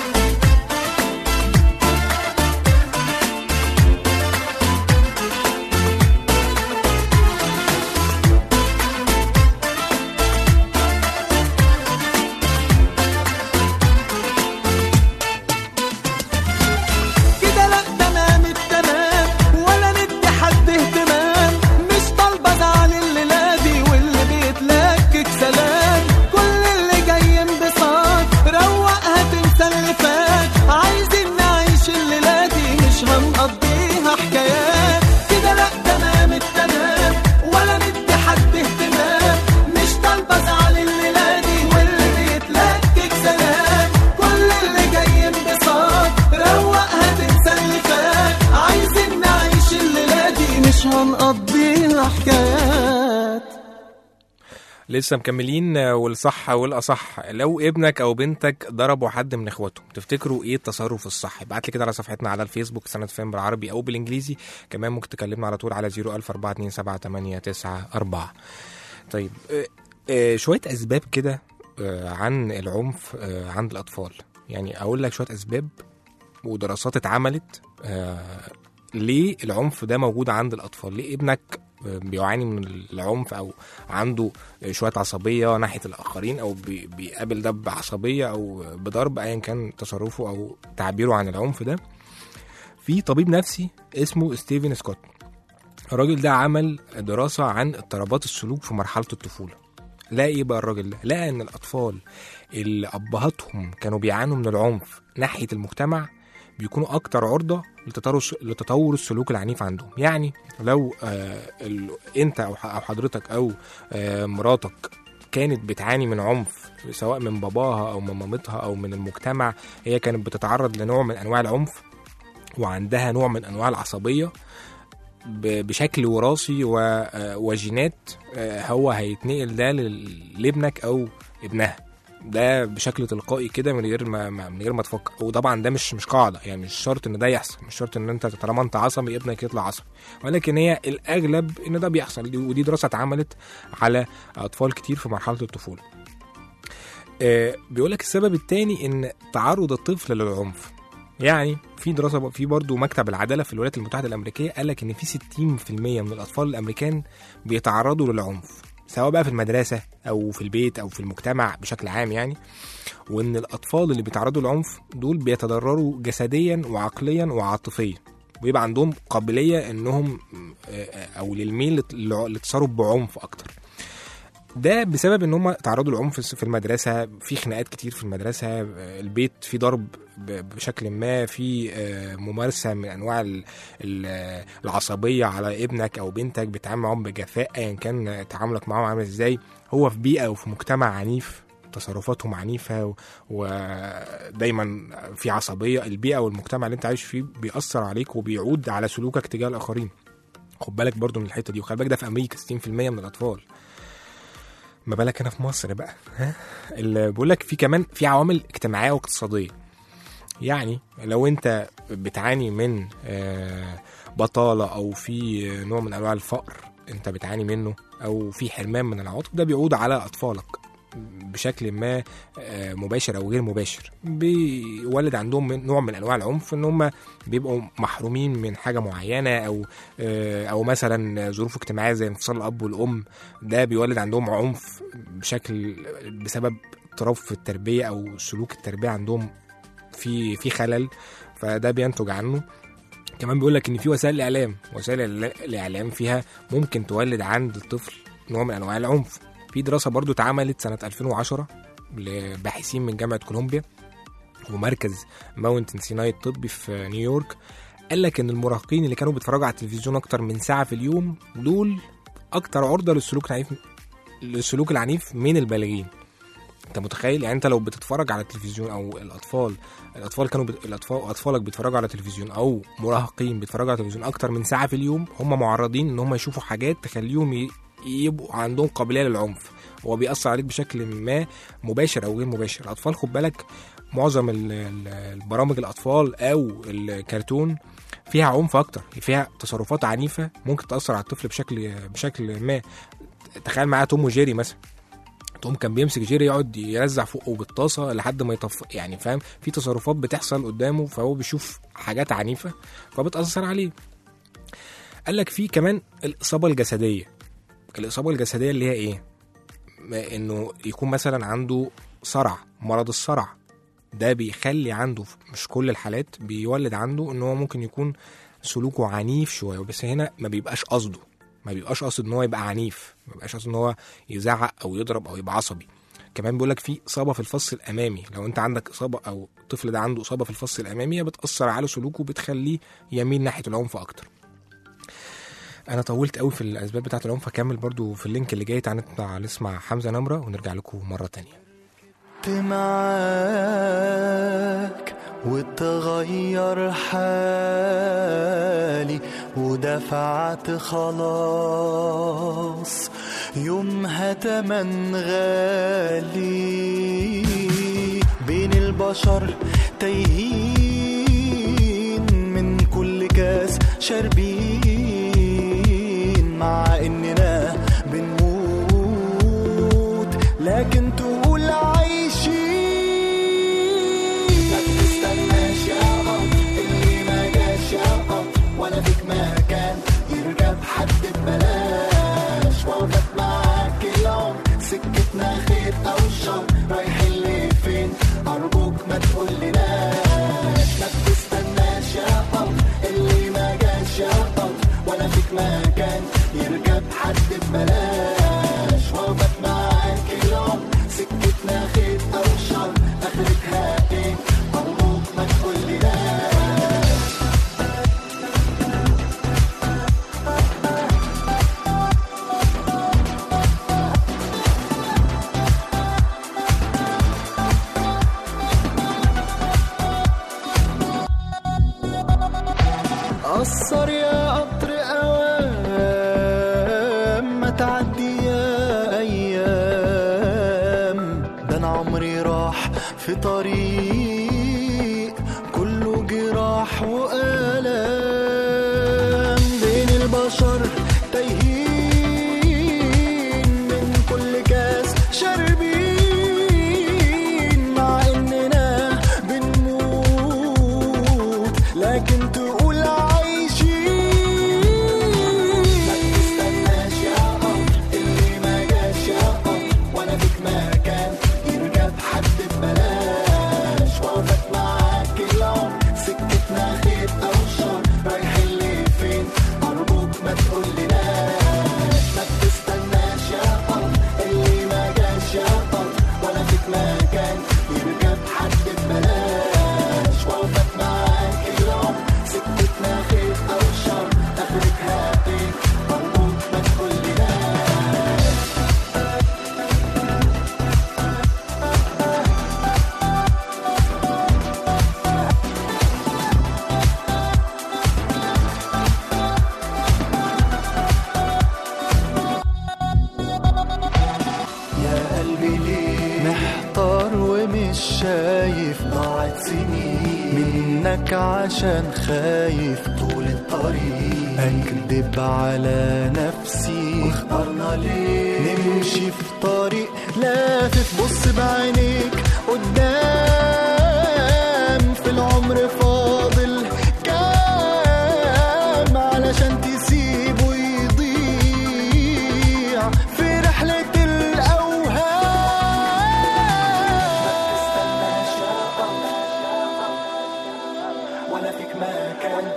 كده لا تمام التمام ولا ندي حد اهتمام مش طالبة ازعل الليلة دي واللي بيتلكك سلام كل اللي جاي انبساط روقها تنسى اللي فات عايزين نعيش الليلة دي مش هنقضيها حكايات كده لا تمام التمام ولا ندي حد اهتمام مش طالبة ازعل الليلة دي واللي بيتلكك سلام كل اللي جاي انبساط روقها تنسى اللي فات عايزين نعيش الليلة دي مش هنقضيها حكايات لسه مكملين آه، والصح والاصح لو ابنك او بنتك ضربوا حد من اخواتهم تفتكروا ايه التصرف الصح ابعت لي كده على صفحتنا على الفيسبوك سنه فين بالعربي او بالانجليزي كمان ممكن تكلمنا على طول على 004278994 طيب آه، آه، شويه اسباب كده آه، عن العنف آه، عند الاطفال يعني اقول لك شويه اسباب ودراسات اتعملت آه، ليه العنف ده موجود عند الاطفال ليه ابنك آه، بيعاني من العنف او عنده شويه عصبيه ناحيه الاخرين او بي- بيقابل ده بعصبيه او بضرب ايا كان تصرفه او تعبيره عن العنف ده في طبيب نفسي اسمه ستيفن سكوت الراجل ده عمل دراسه عن اضطرابات السلوك في مرحله الطفوله لقى ايه بقى الراجل ده لقى ان الاطفال اللي ابهاتهم كانوا بيعانوا من العنف ناحيه المجتمع بيكونوا اكتر عرضه لتطور لتطور السلوك العنيف عندهم يعني لو آه ال... انت او ح- أو حضرتك او آه مراتك كانت بتعاني من عنف سواء من باباها او من مامتها او من المجتمع هي كانت بتتعرض لنوع من انواع العنف وعندها نوع من انواع العصبيه ب- بشكل وراثي و- آه، وجينات آه، هو هيتنقل ده لل- لابنك او ابنها ده بشكل تلقائي كده من غير ما ما- من غير ما تفكر وطبعا ده مش مش قاعده يعني مش شرط ان ده يحصل مش شرط ان انت طالما انت عصبي ابنك يطلع عصبي ولكن هي الاغلب ان ده بيحصل دي- ودي دراسه اتعملت على اطفال كتير في مرحله الطفوله آه بيقول لك السبب الثاني ان تعرض الطفل للعنف يعني في دراسه في برضه مكتب العداله في الولايات المتحده الامريكيه قال لك ان في 60% من الاطفال الامريكان بيتعرضوا للعنف سواء بقى في المدرسه او في البيت او في المجتمع بشكل عام يعني وان الاطفال اللي بيتعرضوا للعنف دول بيتضرروا جسديا وعقليا وعاطفيا ويبقى عندهم قابليه انهم آه، او للميل لت- للتصرف بعنف اكتر ده بسبب ان هم تعرضوا للعنف في المدرسه في خناقات كتير في المدرسه آه، البيت في ضرب ب- بشكل ما في آه، ممارسه من انواع ال- ال- العصبيه على ابنك او بنتك بتتعامل معاهم بجفاء ايا كان تعاملك معاهم عامل ازاي هو في بيئه وفي مجتمع عنيف تصرفاتهم عنيفه و- ودايما في عصبيه البيئه والمجتمع اللي انت عايش فيه بيأثر عليك وبيعود على سلوكك تجاه الاخرين خد بالك برضو من الحته دي وخلي بالك ده في امريكا 60% من الاطفال ما بالك هنا في مصر بقى ها اللي بقول لك في كمان في عوامل اجتماعيه واقتصاديه يعني لو انت بتعاني من آه، بطاله او في نوع من انواع الفقر انت بتعاني منه او في حرمان من العواطف ده بيعود على اطفالك بشكل ما آه، مباشر او غير مباشر بيولد عندهم من نوع من انواع العنف ان هم بيبقوا محرومين من حاجه معينه او آه، او مثلا ظروف اجتماعيه زي انفصال الاب والام ده بيولد عندهم عنف بشكل بسبب اضطراب في التربيه او سلوك التربيه عندهم في في خلل فده بينتج عنه كمان بيقول لك ان في وسائل الاعلام وسائل الإعلا- الاعلام فيها ممكن تولد عند الطفل نوع من انواع العنف في دراسه برضو اتعملت سنه 2010 لباحثين من جامعه كولومبيا ومركز ماونتن سيناي الطبي في نيويورك قال لك ان المراهقين اللي كانوا بيتفرجوا على التلفزيون اكتر من ساعه في اليوم دول اكتر عرضه للسلوك العنيف للسلوك العنيف من البالغين انت متخيل يعني انت لو بتتفرج على التلفزيون او الاطفال الاطفال كانوا بت... الاطفال اطفالك بيتفرجوا على التلفزيون او مراهقين بيتفرجوا على التلفزيون اكتر من ساعه في اليوم هم معرضين ان هم يشوفوا حاجات تخليهم ي... يبقوا عندهم قابليه للعنف هو بيأثر عليك بشكل ما مباشر او غير مباشر الاطفال خد بالك معظم ال- ال- البرامج الاطفال او الكرتون فيها عنف اكتر فيها تصرفات عنيفه ممكن تاثر على الطفل بشكل بشكل ما تخيل معايا توم وجيري مثلا توم كان بيمسك جيري يقعد يرزع فوقه بالطاسه لحد ما يطف يعني فاهم في تصرفات بتحصل قدامه فهو بيشوف حاجات عنيفه فبتاثر عليه قال لك في كمان الاصابه الجسديه الاصابه الجسديه اللي هي ايه ما انه يكون مثلا عنده صرع مرض الصرع ده بيخلي عنده مش كل الحالات بيولد عنده ان هو ممكن يكون سلوكه عنيف شويه بس هنا ما بيبقاش قصده ما بيبقاش قاصد ان هو يبقى عنيف ما بيبقاش قاصد ان هو يزعق او يضرب او يبقى عصبي كمان بيقول لك في اصابه في الفص الامامي لو انت عندك اصابه او الطفل ده عنده اصابه في الفص الامامي هي بتاثر على سلوكه بتخليه يميل ناحيه العنف اكتر انا طولت قوي في الاسباب بتاعه العنف هكمل برضو في اللينك اللي جاي تعالى نطلع نسمع حمزه نمره ونرجع لكم مره تانية كنت معاك وتغير حالي ودفعت خلاص يومها تمن غالي بين البشر تايهين من كل كاس شاربين مع اننا بنموت لكن تقول عايشين ما تستناش يا قط اللي ما جاش يا قط ولا فيك مكان يركب حد ببلاش واقف معاك العمر سكتنا خير او شر رايحين لفين ارجوك ما تقولناش ما تستناش يا قط اللي ما جاش يا قط ولا فيك مكان يركب حد ببلاش واقف معاك العمر سكتنا خير او شر اخرتها ايه ارجوك ما تقولناش قصر يا قطر اوام ما تعدي يا ايام ده انا عمري راح في طريق كله جراح والام بين البشر تايهين من كل كاس شاربين لك عشان خايف طول الطريق اكذب على نفسي واخترنا ليه نمشي في طريق لافف بص بعينيك قدام في العمر فاضل كام علشان تسيبه يضيع في رحلة الأوهام ولا فيك مكان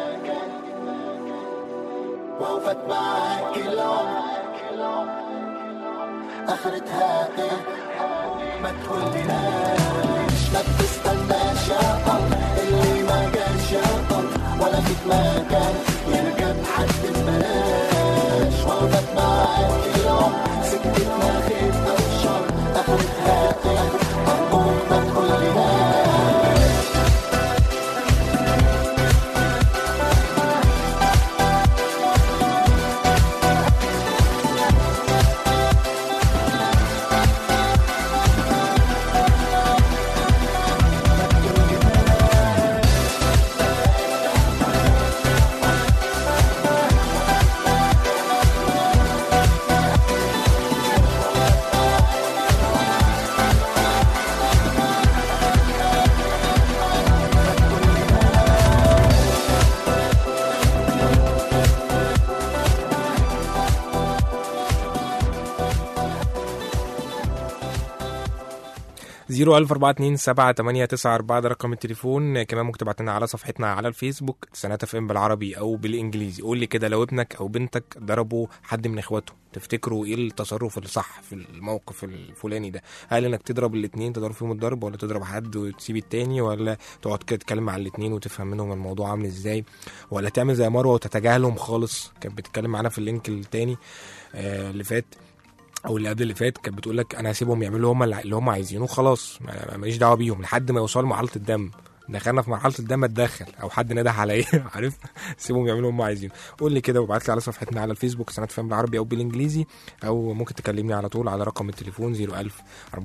وقفت معاك العمر اخرتها ايه ما تقوليناش ما بتستناش يا قمر اللي ما جاش يا قمر ولا فيك مكان يركب حد ببلاش وقفت معاك العمر سكتنا خير او شر اخرتها ايه هنقول ما تقوليناش زيرو ألف أربعة اتنين سبعة تمانية تسعة أربعة ده رقم التليفون كمان ممكن تبعت لنا على صفحتنا على الفيسبوك تسعينات اف ام بالعربي أو بالإنجليزي قول لي كده لو ابنك أو بنتك ضربوا حد من إخواته تفتكروا إيه التصرف الصح في الموقف الفلاني ده هل إنك تضرب الاتنين تضرب فيهم الضرب ولا تضرب حد وتسيب التاني ولا تقعد كده تتكلم مع الاتنين وتفهم منهم الموضوع عامل إزاي ولا تعمل زي مروة وتتجاهلهم خالص كانت بتتكلم معانا في اللينك التاني آه اللي فات او اللي قبل اللي فات كانت بتقول لك انا هسيبهم يعملوا هم اللي هم عايزينه خلاص ما- ماليش دعوه بيهم لحد ما يوصلوا لمرحله الدم دخلنا في مرحله الدم اتدخل او حد نده عليا عارف سيبهم يعملوا هم عايزينه قول لي كده وابعت لي على صفحتنا على الفيسبوك سنه فهم بالعربي او بالانجليزي او ممكن تكلمني على طول على رقم التليفون 01000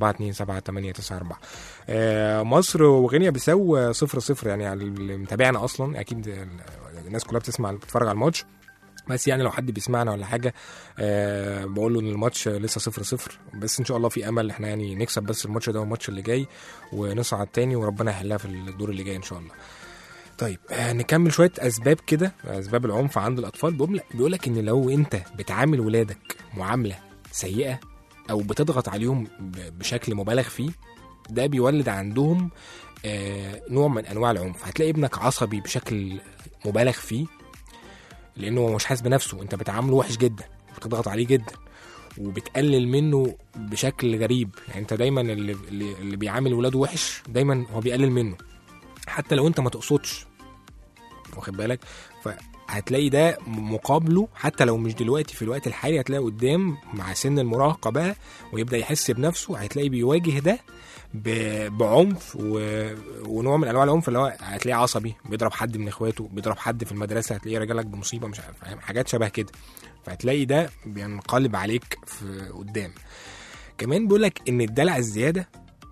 427 آه مصر وغينيا بيساو صفر صفر يعني على اللي متابعنا اصلا اكيد الناس كلها بتسمع بتتفرج على الماتش بس يعني لو حد بيسمعنا ولا حاجه أه بقول له ان الماتش لسه صفر صفر بس ان شاء الله في امل احنا يعني نكسب بس الماتش ده والماتش اللي جاي ونصعد تاني وربنا يحلها في الدور اللي جاي ان شاء الله طيب آه نكمل شويه اسباب كده اسباب العنف عند الاطفال بيقول لك بيقول لك ان لو انت بتعامل ولادك معامله سيئه او بتضغط عليهم ب- بشكل مبالغ فيه ده بيولد عندهم آه نوع من انواع العنف هتلاقي ابنك عصبي بشكل مبالغ فيه لانه هو مش حاسس بنفسه انت بتعامله وحش جدا وبتضغط عليه جدا وبتقلل منه بشكل غريب يعني انت دايما اللي, اللي اللي بيعامل ولاده وحش دايما هو بيقلل منه حتى لو انت ما تقصدش واخد بالك فهتلاقي ده مقابله حتى لو مش دلوقتي في الوقت الحالي هتلاقي قدام مع سن المراهقه بقى ويبدا يحس بنفسه هتلاقي بيواجه ده ب- بعنف و... ونوع من انواع العنف اللي هو هتلاقيه عصبي بيضرب حد من اخواته بيضرب حد في المدرسه هتلاقيه راجلك بمصيبه مش عارف فاهم حاجات شبه كده فهتلاقي ده بينقلب عليك في قدام كمان بيقول لك ان الدلع الزياده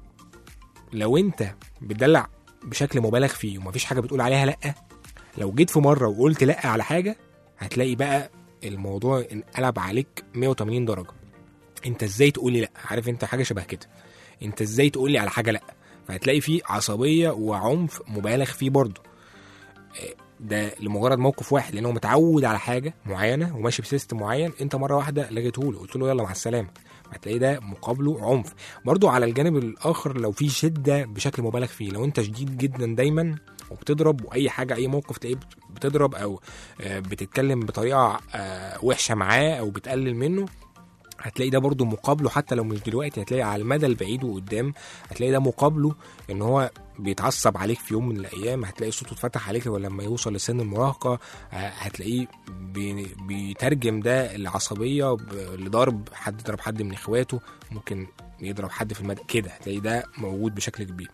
لو انت بتدلع بشكل مبالغ فيه ومفيش حاجه بتقول عليها لا لو جيت في مره وقلت لا على حاجه هتلاقي بقى الموضوع انقلب عليك 180 درجه انت ازاي تقولي لا عارف انت حاجه شبه كده انت ازاي تقولي على حاجه لا فهتلاقي فيه عصبيه وعنف مبالغ فيه برضه آه، ده لمجرد موقف واحد لانه متعود على حاجه معينه وماشي بسيستم معين انت مره واحده لغيته له قلت له يلا مع السلامه هتلاقي ده مقابله عنف برضو على الجانب الاخر لو في شده بشكل مبالغ فيه لو انت شديد جدا دايما وبتضرب واي حاجه اي موقف تلاقيه بتضرب او آه، بتتكلم بطريقه آه، وحشه معاه او بتقلل منه هتلاقي ده برضو مقابله حتى لو مش دلوقتي هتلاقي على المدى البعيد وقدام هتلاقي ده مقابله ان هو بيتعصب عليك في يوم من الايام هتلاقي صوته اتفتح عليك ولما يوصل لسن المراهقه ه- هتلاقيه بي- بيترجم ده العصبيه ب- لضرب حد ضرب حد من اخواته ممكن يضرب حد في المدى كده هتلاقي ده موجود بشكل كبير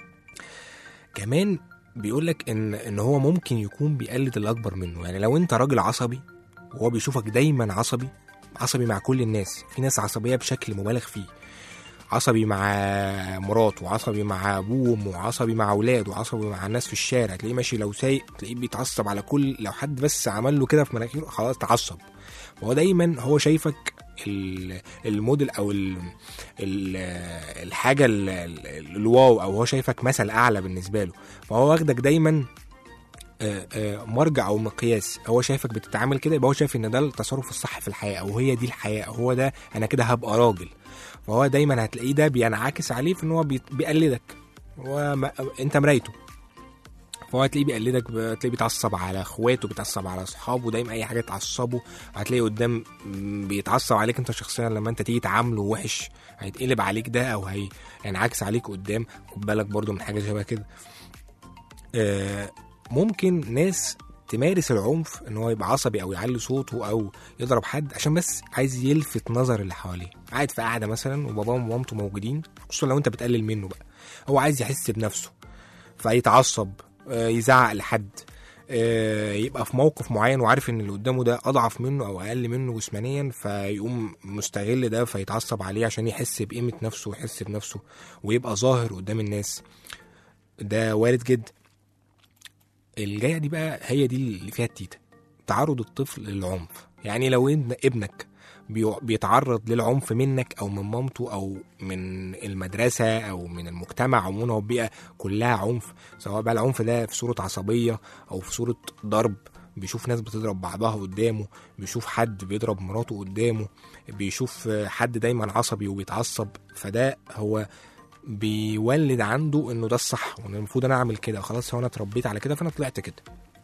كمان بيقول لك ان ان هو ممكن يكون بيقلد الاكبر منه يعني لو انت راجل عصبي وهو بيشوفك دايما عصبي عصبي مع كل الناس في ناس عصبيه بشكل مبالغ فيه عصبي مع مراته وعصبي مع ابوه وامه وعصبي مع اولاده وعصبي مع الناس في الشارع تلاقيه ماشي لو سايق تلاقيه بيتعصب على كل لو حد بس عمل له كده في مناخيره خلاص تعصب وهو دايما هو شايفك ال- الموديل او ال ال الحاجه ال- ال- الواو او هو شايفك مثل اعلى بالنسبه له فهو واخدك دايما آه، آه، مرجع او مقياس هو شايفك بتتعامل كده يبقى هو شايف ان ده التصرف الصح في الحياه او هي دي الحياه او هو ده انا كده هبقى راجل فهو دايما هتلاقيه ده بينعكس عليه في ان هو بيت- بيقلدك هو ما- انت مرايته فهو هتلاقيه بيقلدك هتلاقيه بيتعصب على اخواته بيتعصب على اصحابه دايما اي حاجه تعصبه هتلاقيه قدام م، بيتعصب عليك انت شخصيا لما انت تيجي تعامله وحش هيتقلب عليك ده او هي ينعكس عليك قدام خد بالك برضو من حاجه شبه كده آه، ممكن ناس تمارس العنف ان هو يبقى عصبي او يعلي صوته او يضرب حد عشان بس عايز يلفت نظر اللي حواليه قاعد في قاعده مثلا وباباه ومامته موجودين خصوصا لو انت بتقلل منه بقى هو عايز يحس بنفسه فيتعصب آه، يزعق لحد آه، يبقى في موقف معين وعارف ان اللي قدامه ده اضعف منه او اقل منه جسمانيا فيقوم مستغل ده فيتعصب عليه عشان يحس بقيمه نفسه ويحس بنفسه ويبقى ظاهر قدام الناس ده وارد جدا الجايه دي بقى هي دي اللي فيها التيتا تعرض الطفل للعنف يعني لو إن ابنك بيو- بيتعرض للعنف منك او من مامته او من المدرسه او من المجتمع عموما والبيئه كلها عنف سواء بقى العنف ده في صوره عصبيه او في صوره ضرب بيشوف ناس بتضرب بعضها قدامه بيشوف حد بيضرب مراته قدامه بيشوف آه، حد دايما عصبي وبيتعصب فده هو بيولد عنده انه ده الصح وان المفروض انا اعمل كده خلاص هو انا اتربيت على كده فانا طلعت كده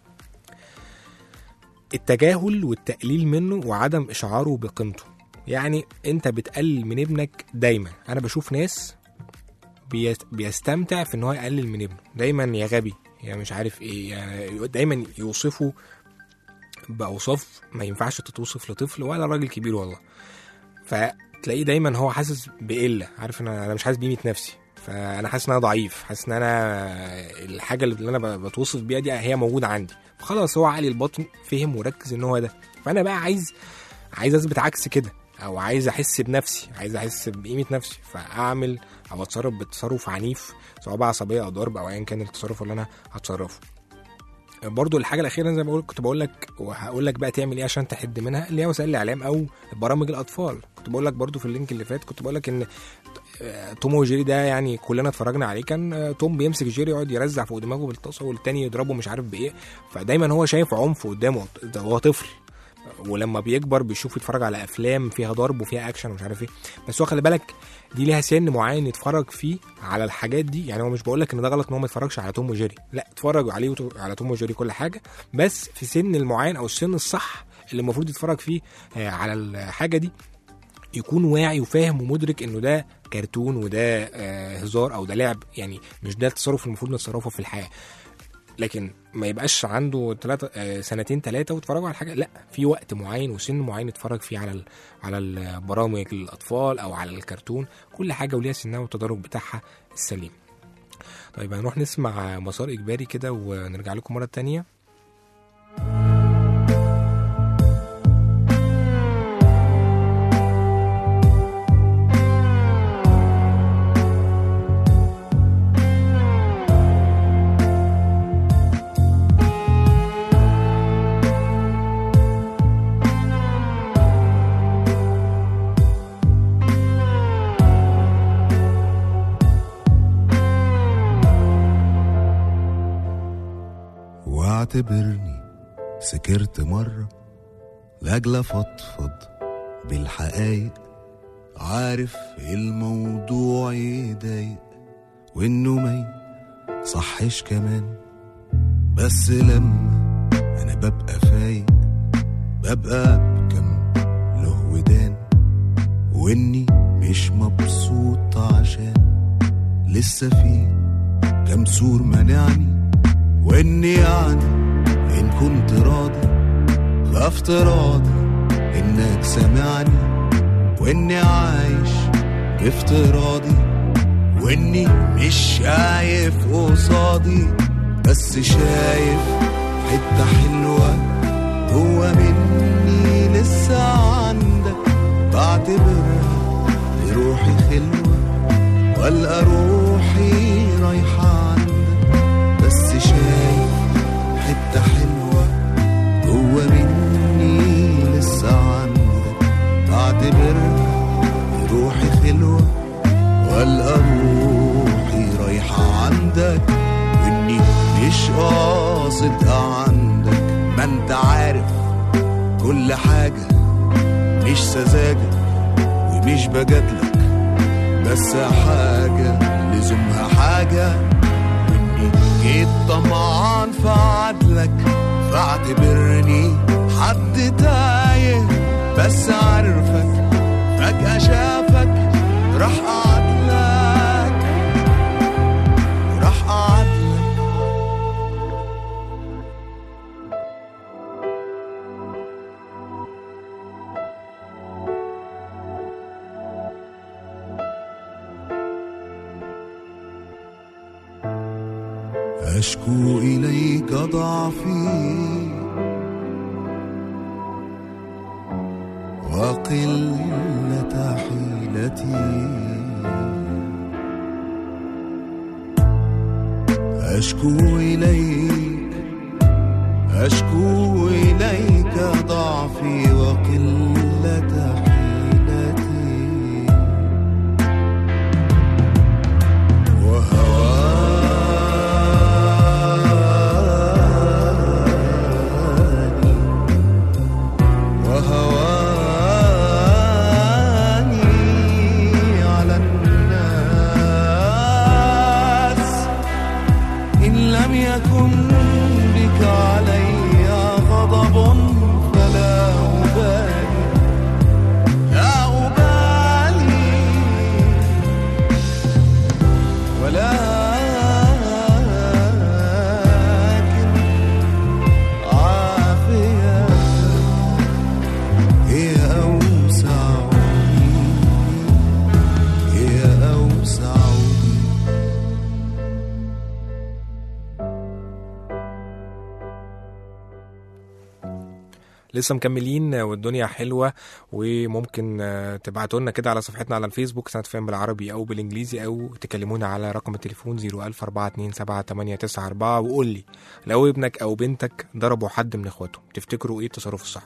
التجاهل والتقليل منه وعدم اشعاره بقيمته يعني انت بتقلل من ابنك دايما انا بشوف ناس بيست- بيستمتع في ان هو يقلل من ابنه دايما يا غبي يا مش عارف ايه يعني دايما يوصفه باوصاف ما ينفعش تتوصف لطفل ولا راجل كبير والله فتلاقيه دايما هو حاسس بقله عارف ان انا أنا مش حاسس بقيمه نفسي فانا حاسس ان انا ضعيف حاسس ان انا الحاجه اللي انا ب- بتوصف بيها دي هي موجوده عندي فخلاص هو عقلي الباطن فهم وركز ان هو ده فانا بقى عايز عايز اثبت عكس كده او عايز احس بنفسي عايز احس بقيمه نفسي فاعمل او اتصرف بتصرف عنيف سواء بقى عصبيه او ضرب او ايا كان التصرف اللي انا هتصرفه برضو الحاجه الاخيره زي ما بقول كنت بقول لك وهقول لك بقى تعمل ايه عشان تحد منها اللي هي وسائل الاعلام او برامج الاطفال كنت بقول لك برضو في اللينك اللي فات كنت بقول لك ان آه، توم وجيري ده يعني كلنا اتفرجنا عليه كان آه، توم بيمسك جيري يقعد يرزع فوق دماغه بالطاسه والتاني يضربه مش عارف بايه فدايما هو شايف عنف قدامه ده هو طفل ولما بيكبر بيشوف يتفرج على افلام فيها ضرب وفيها اكشن ومش عارف ايه بس هو خلي بالك دي ليها سن معين يتفرج فيه على الحاجات دي يعني هو مش بقول لك ان ده غلط ان هو ما يتفرجش على توم وجيري لا اتفرج عليه وت- على توم وجيري كل حاجه بس في سن المعين او السن الصح اللي المفروض يتفرج فيه آه، على الحاجه دي يكون واعي وفاهم ومدرك انه ده كرتون وده آه، هزار او ده لعب يعني مش ده التصرف المفروض نتصرفه في الحياه لكن ما يبقاش عنده تلاتة آه، سنتين ثلاثة ويتفرجوا على حاجة لا في وقت معين وسن معين يتفرج فيه على ال- على البرامج الأطفال أو على الكرتون كل حاجة وليها سنها والتدرج بتاعها السليم طيب هنروح نسمع مسار إجباري كده ونرجع لكم مرة تانية واعتبرني سكرت مرة لأجل أفضفض بالحقايق عارف الموضوع يضايق وإنه ما صحش كمان بس لما أنا ببقى فايق ببقى بكم له ودان وإني مش مبسوط عشان لسه في كم سور منعني واني يعني ان كنت راضي فافتراضي انك سامعني واني عايش بافتراضي واني مش شايف قصادي بس شايف حتة حلوة جوا مني لسه عندك بعتبرها لروحي خلوة والقى روحي رايحة عندك بس شايف حتة حلوة جوا مني لسه عندك بعتبر روحي خلوة والقى روحي رايحة عندك واني مش قاصد عندك ما انت عارف كل حاجة مش سذاجة ومش بجادلك بس حاجة لزومها حاجة واني جيت طمعان في عدلك فاعتبرني حد تايه بس عارفك فجأة شافك راح أعدلك راح أعدلك أشكو إليك ضعفي وقلة حيلتي أشكو إليك أشكو إليك ضعفي وقلة حيلتي وهواني وهواني على الناس إن لم يكن بك علي غضب فلا أبالي لا أبالي ولكن عافية هي أوسع لي هي أوسع لي لسه مكملين والدنيا حلوه وممكن آه، تبعتوا لنا كده على صفحتنا على الفيسبوك سنة فهم بالعربي او بالانجليزي او تكلمونا على رقم التليفون 004278994 وقول لي لو ابنك او بنتك ضربوا حد من اخواتهم تفتكروا ايه التصرف الصح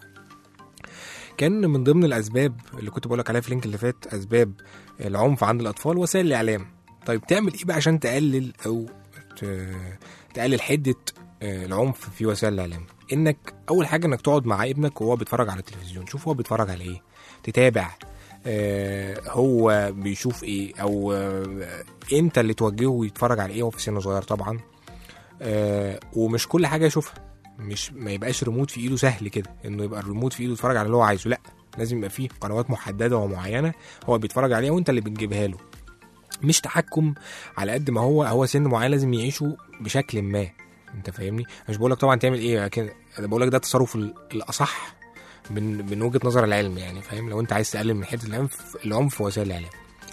كان من ضمن الاسباب اللي كنت بقولك عليها في اللينك اللي فات اسباب العنف عند الاطفال وسائل الاعلام طيب تعمل ايه بقى عشان تقلل او ت- تقلل حده آه، العنف في وسائل الاعلام انك اول حاجه انك تقعد مع ابنك وهو بيتفرج على التلفزيون شوف هو بيتفرج على ايه تتابع آه، هو بيشوف ايه او آه، انت اللي توجهه يتفرج على ايه وهو في سن صغير طبعا آه، ومش كل حاجه يشوفها مش ما يبقاش ريموت في ايده سهل كده انه يبقى الريموت في ايده يتفرج على اللي هو عايزه لا لازم يبقى فيه قنوات محدده ومعينه هو بيتفرج عليها وانت اللي بتجيبها له مش تحكم على قد ما هو هو سن معين لازم يعيشه بشكل ما انت فاهمني مش بقول لك طبعا تعمل ايه لكن انا بقول لك ده التصرف ال- الاصح من من وجهه نظر العلم يعني فاهم لو انت عايز تقلل من حته العنف العنف في وسائل الاعلام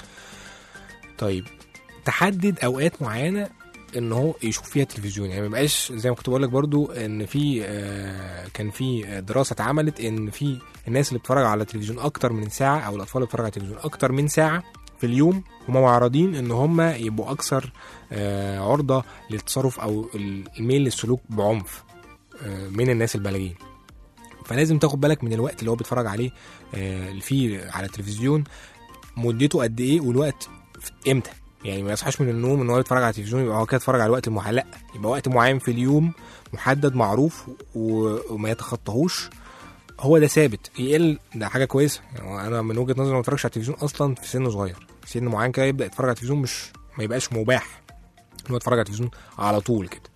طيب تحدد اوقات معينه ان هو يشوف فيها تلفزيون يعني ما يبقاش زي ما كنت بقول لك برضو ان في آه، كان في دراسه اتعملت ان في الناس اللي بتتفرج على التلفزيون اكتر من ساعه او الاطفال اللي بتتفرج على التلفزيون اكتر من ساعه في اليوم هم معرضين ان هم يبقوا اكثر آه، عرضه للتصرف او الميل للسلوك بعنف آه، من الناس البالغين فلازم تاخد بالك من الوقت اللي هو بيتفرج عليه آه، اللي فيه على التلفزيون مدته قد ايه والوقت في- امتى يعني ما يصحاش من النوم ان هو يتفرج على التلفزيون يبقى هو كده يتفرج على الوقت المحدد لا يبقى وقت معين في اليوم محدد معروف و- وما يتخطاهوش هو ده ثابت يقل ده حاجه كويسه يعني انا من وجهه نظري ما اتفرجش على التلفزيون اصلا في سن صغير سن معين كده يبدا يتفرج على التلفزيون مش ما يبقاش مباح ان هو يتفرج على التلفزيون على طول كده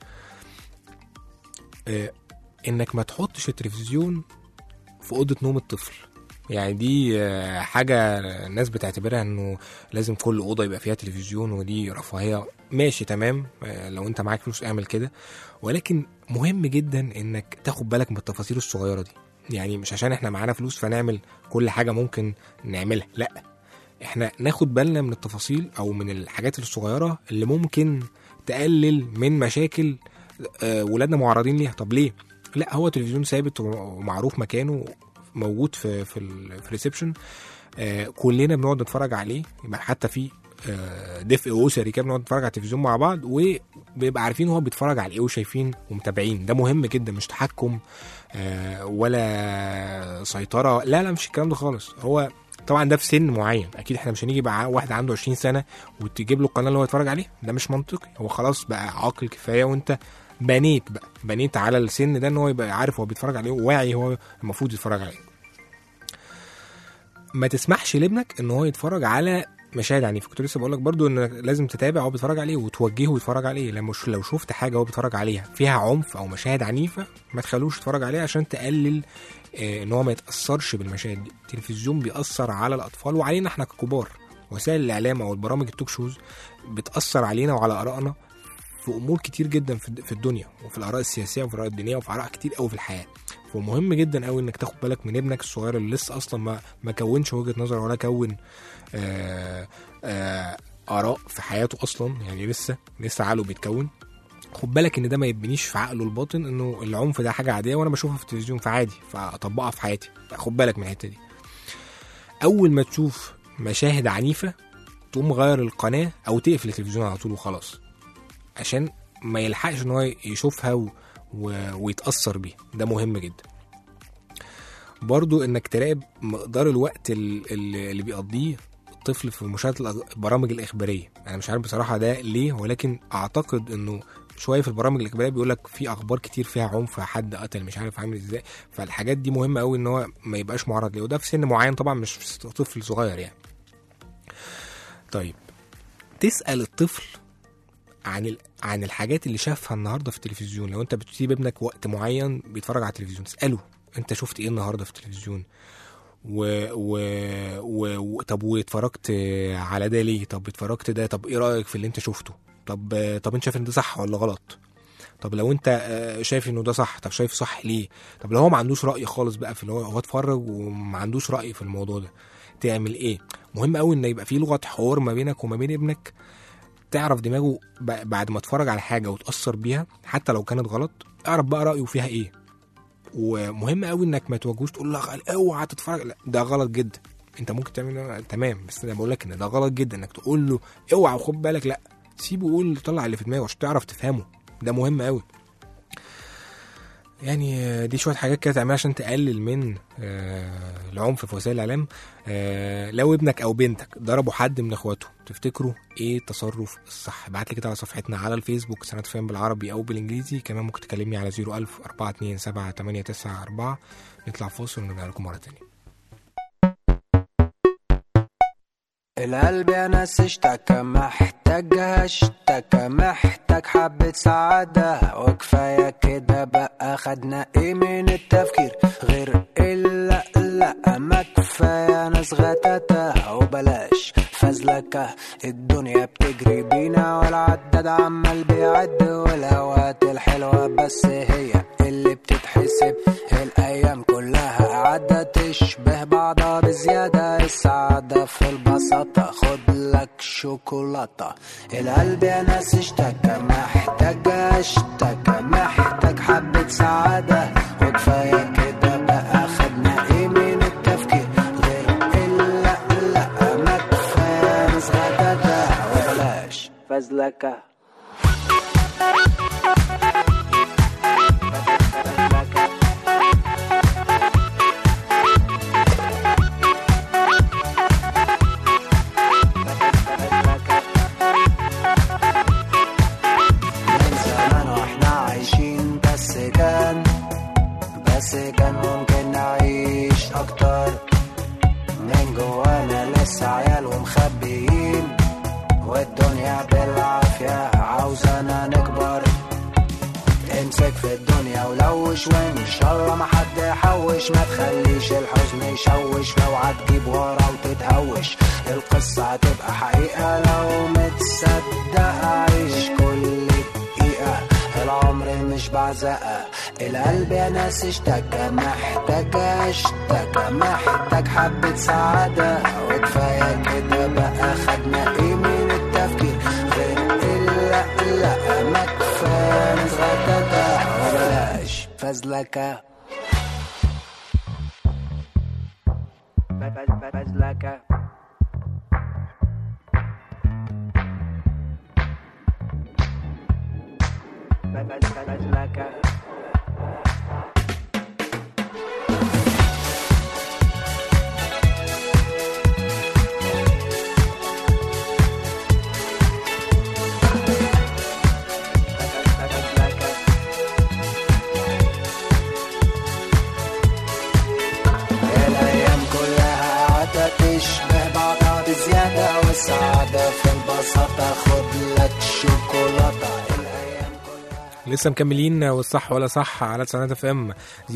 آه، انك ما تحطش التلفزيون في اوضه نوم الطفل يعني دي آه، حاجه الناس بتعتبرها انه لازم كل اوضه يبقى فيها تلفزيون ودي رفاهيه ماشي تمام آه، لو انت معاك فلوس اعمل كده ولكن مهم جدا انك تاخد بالك من التفاصيل الصغيره دي يعني مش عشان احنا معانا فلوس فنعمل كل حاجه ممكن نعملها لا احنا ناخد بالنا من التفاصيل او من الحاجات الصغيره اللي ممكن تقلل من مشاكل آه، ولادنا معرضين ليها طب ليه لا هو تلفزيون ثابت ومعروف مكانه موجود في في ال- في الريسبشن آه، كلنا بنقعد نتفرج عليه يبقى حتى في آه، دفء اسري كده بنقعد نتفرج على التلفزيون مع بعض وبيبقى عارفين هو بيتفرج على ايه وشايفين ومتابعين ده مهم جدا مش تحكم آه، ولا سيطره لا لا مش الكلام ده خالص هو طبعا ده في سن معين اكيد احنا مش هنيجي بقى واحد عنده 20 سنه وتجيب له القناه اللي هو يتفرج عليها ده مش منطقي هو خلاص بقى عاقل كفايه وانت بنيت بقى بنيت على السن ده ان هو يبقى عارف هو بيتفرج عليه وواعي هو المفروض يتفرج عليه ما تسمحش لابنك ان هو يتفرج على مشاهد عنيفه كنت لسه بقول لك برضو ان لازم تتابع هو بيتفرج عليه وتوجهه يتفرج عليه لما ش- لو شفت حاجه هو بيتفرج عليها فيها عنف او مشاهد عنيفه ما تخلوش يتفرج عليها عشان تقلل آه، ان هو ما يتاثرش بالمشاهد دي التلفزيون بيأثر على الاطفال وعلينا احنا ككبار وسائل الاعلام او البرامج التوك شوز بتأثر علينا وعلى ارائنا في امور كتير جدا في الد- في الدنيا وفي الاراء السياسيه وفي الاراء الدينيه وفي اراء كتير قوي في الحياه فمهم جدا قوي انك تاخد بالك من ابنك الصغير اللي لسه اصلا ما ما كونش وجهه نظر ولا كون آه آه اراء في حياته اصلا يعني لسه لسه عقله بيتكون خد بالك ان ده ما يبنيش في عقله الباطن انه العنف ده حاجه عاديه وانا بشوفها في التلفزيون فعادي فاطبقها في حياتي خد بالك من الحته دي اول ما تشوف مشاهد عنيفه تقوم غير القناه او تقفل التلفزيون على طول وخلاص عشان ما يلحقش ان هو يشوفها و... و... ويتاثر بيها ده مهم جدا برضو انك تراقب مقدار الوقت ال- ال- اللي بيقضيه الطفل في مشاهده الأخ- البرامج الاخباريه انا مش عارف بصراحه ده ليه ولكن اعتقد انه شويه في البرامج الاخباريه بيقول لك في اخبار كتير فيها عنف حد قتل مش عارف عامل ازاي فالحاجات دي مهمه قوي ان هو ما يبقاش معرض ليه وده في سن معين طبعا مش في طفل صغير يعني طيب تسال الطفل عن ال... عن الحاجات اللي شافها النهارده في التلفزيون لو انت بتسيب ابنك وقت معين بيتفرج على التلفزيون اساله انت شفت ايه النهارده في التلفزيون و... و... و... و... طب واتفرجت على ده ليه طب اتفرجت ده طب ايه رايك في اللي انت شفته طب طب انت شايف ان ده صح ولا غلط طب لو انت آه، شايف انه ده صح طب شايف صح ليه طب لو هو ما عندوش راي خالص بقى في اللي هو هو اتفرج وما عندوش راي في الموضوع ده تعمل ايه مهم قوي ان يبقى في لغه حوار ما بينك وما بين ابنك تعرف دماغه ب- بعد ما اتفرج على حاجه وتاثر بيها حتى لو كانت غلط اعرف بقى رايه فيها ايه ومهم قوي انك ما تواجهوش تقول له اوعى تتفرج لا ده غلط جدا انت ممكن تعمل تمام بس انا بقول لك ان ده غلط جدا انك تقول له اوعى وخد بالك لا سيبه يقول طلع اللي في دماغه عشان تعرف تفهمه ده مهم قوي يعني آه، دي شويه حاجات كده تعملها عشان تقلل من آه، العنف في وسائل الاعلام آه، لو ابنك او بنتك ضربوا حد من اخواته تفتكروا ايه التصرف الصح ابعت لي كده على صفحتنا على الفيسبوك سنة فهم بالعربي او بالانجليزي كمان ممكن تكلمني على 01000 427 نطلع فاصل ونرجع لكم مره تانية القلب يا ناس اشتكى محتاج اشتكى محتاج حبة سعادة وكفاية كده بقى خدنا ايه من التفكير غير الا لا ما كفاية ناس غتاتة وبلاش فزلكة الدنيا بتجري بينا والعداد عمال بيعد والاوقات الحلوة بس هي اللي بتتحسب الايام كلها قاعدة تشبه بعضها بزيادة السعادة في البساطة خد لك شوكولاتة القلب يا ناس اشتكى محتاج اشتكى محتاج حبة سعادة وكفاية كده بقى خدنا ايه من التفكير غير الا لا ما كفاية ناس غداتة وبلاش فزلكة من زمان واحنا عايشين بس كان بس كان ممكن نعيش اكتر من جوانا لسه عيال ومخبيين والدنيا بالعافية عاوزانا نكبر امسك في الدنيا ولوش وان شاء الله ما حد يحوش ما تخليش الحزن يشوش اوعى تجيب ورا وتتهوش القصة هتبقى حقيقة لو متصدق عيش كل دقيقة العمر مش بعزقة القلب يا ناس اشتكى محتاج اشتكى محتاج حبة سعادة وكفاية كده بقى خدنا ايه من التفكير غير الا لا ما كفاية ناس غداتة وبلاش فزلكة فزلكة بعضها بزيادة والسعادة في البساطة خد لك شوكولاتة الأيام لسه مكملين والصح ولا صح على سنة اف ام 0042789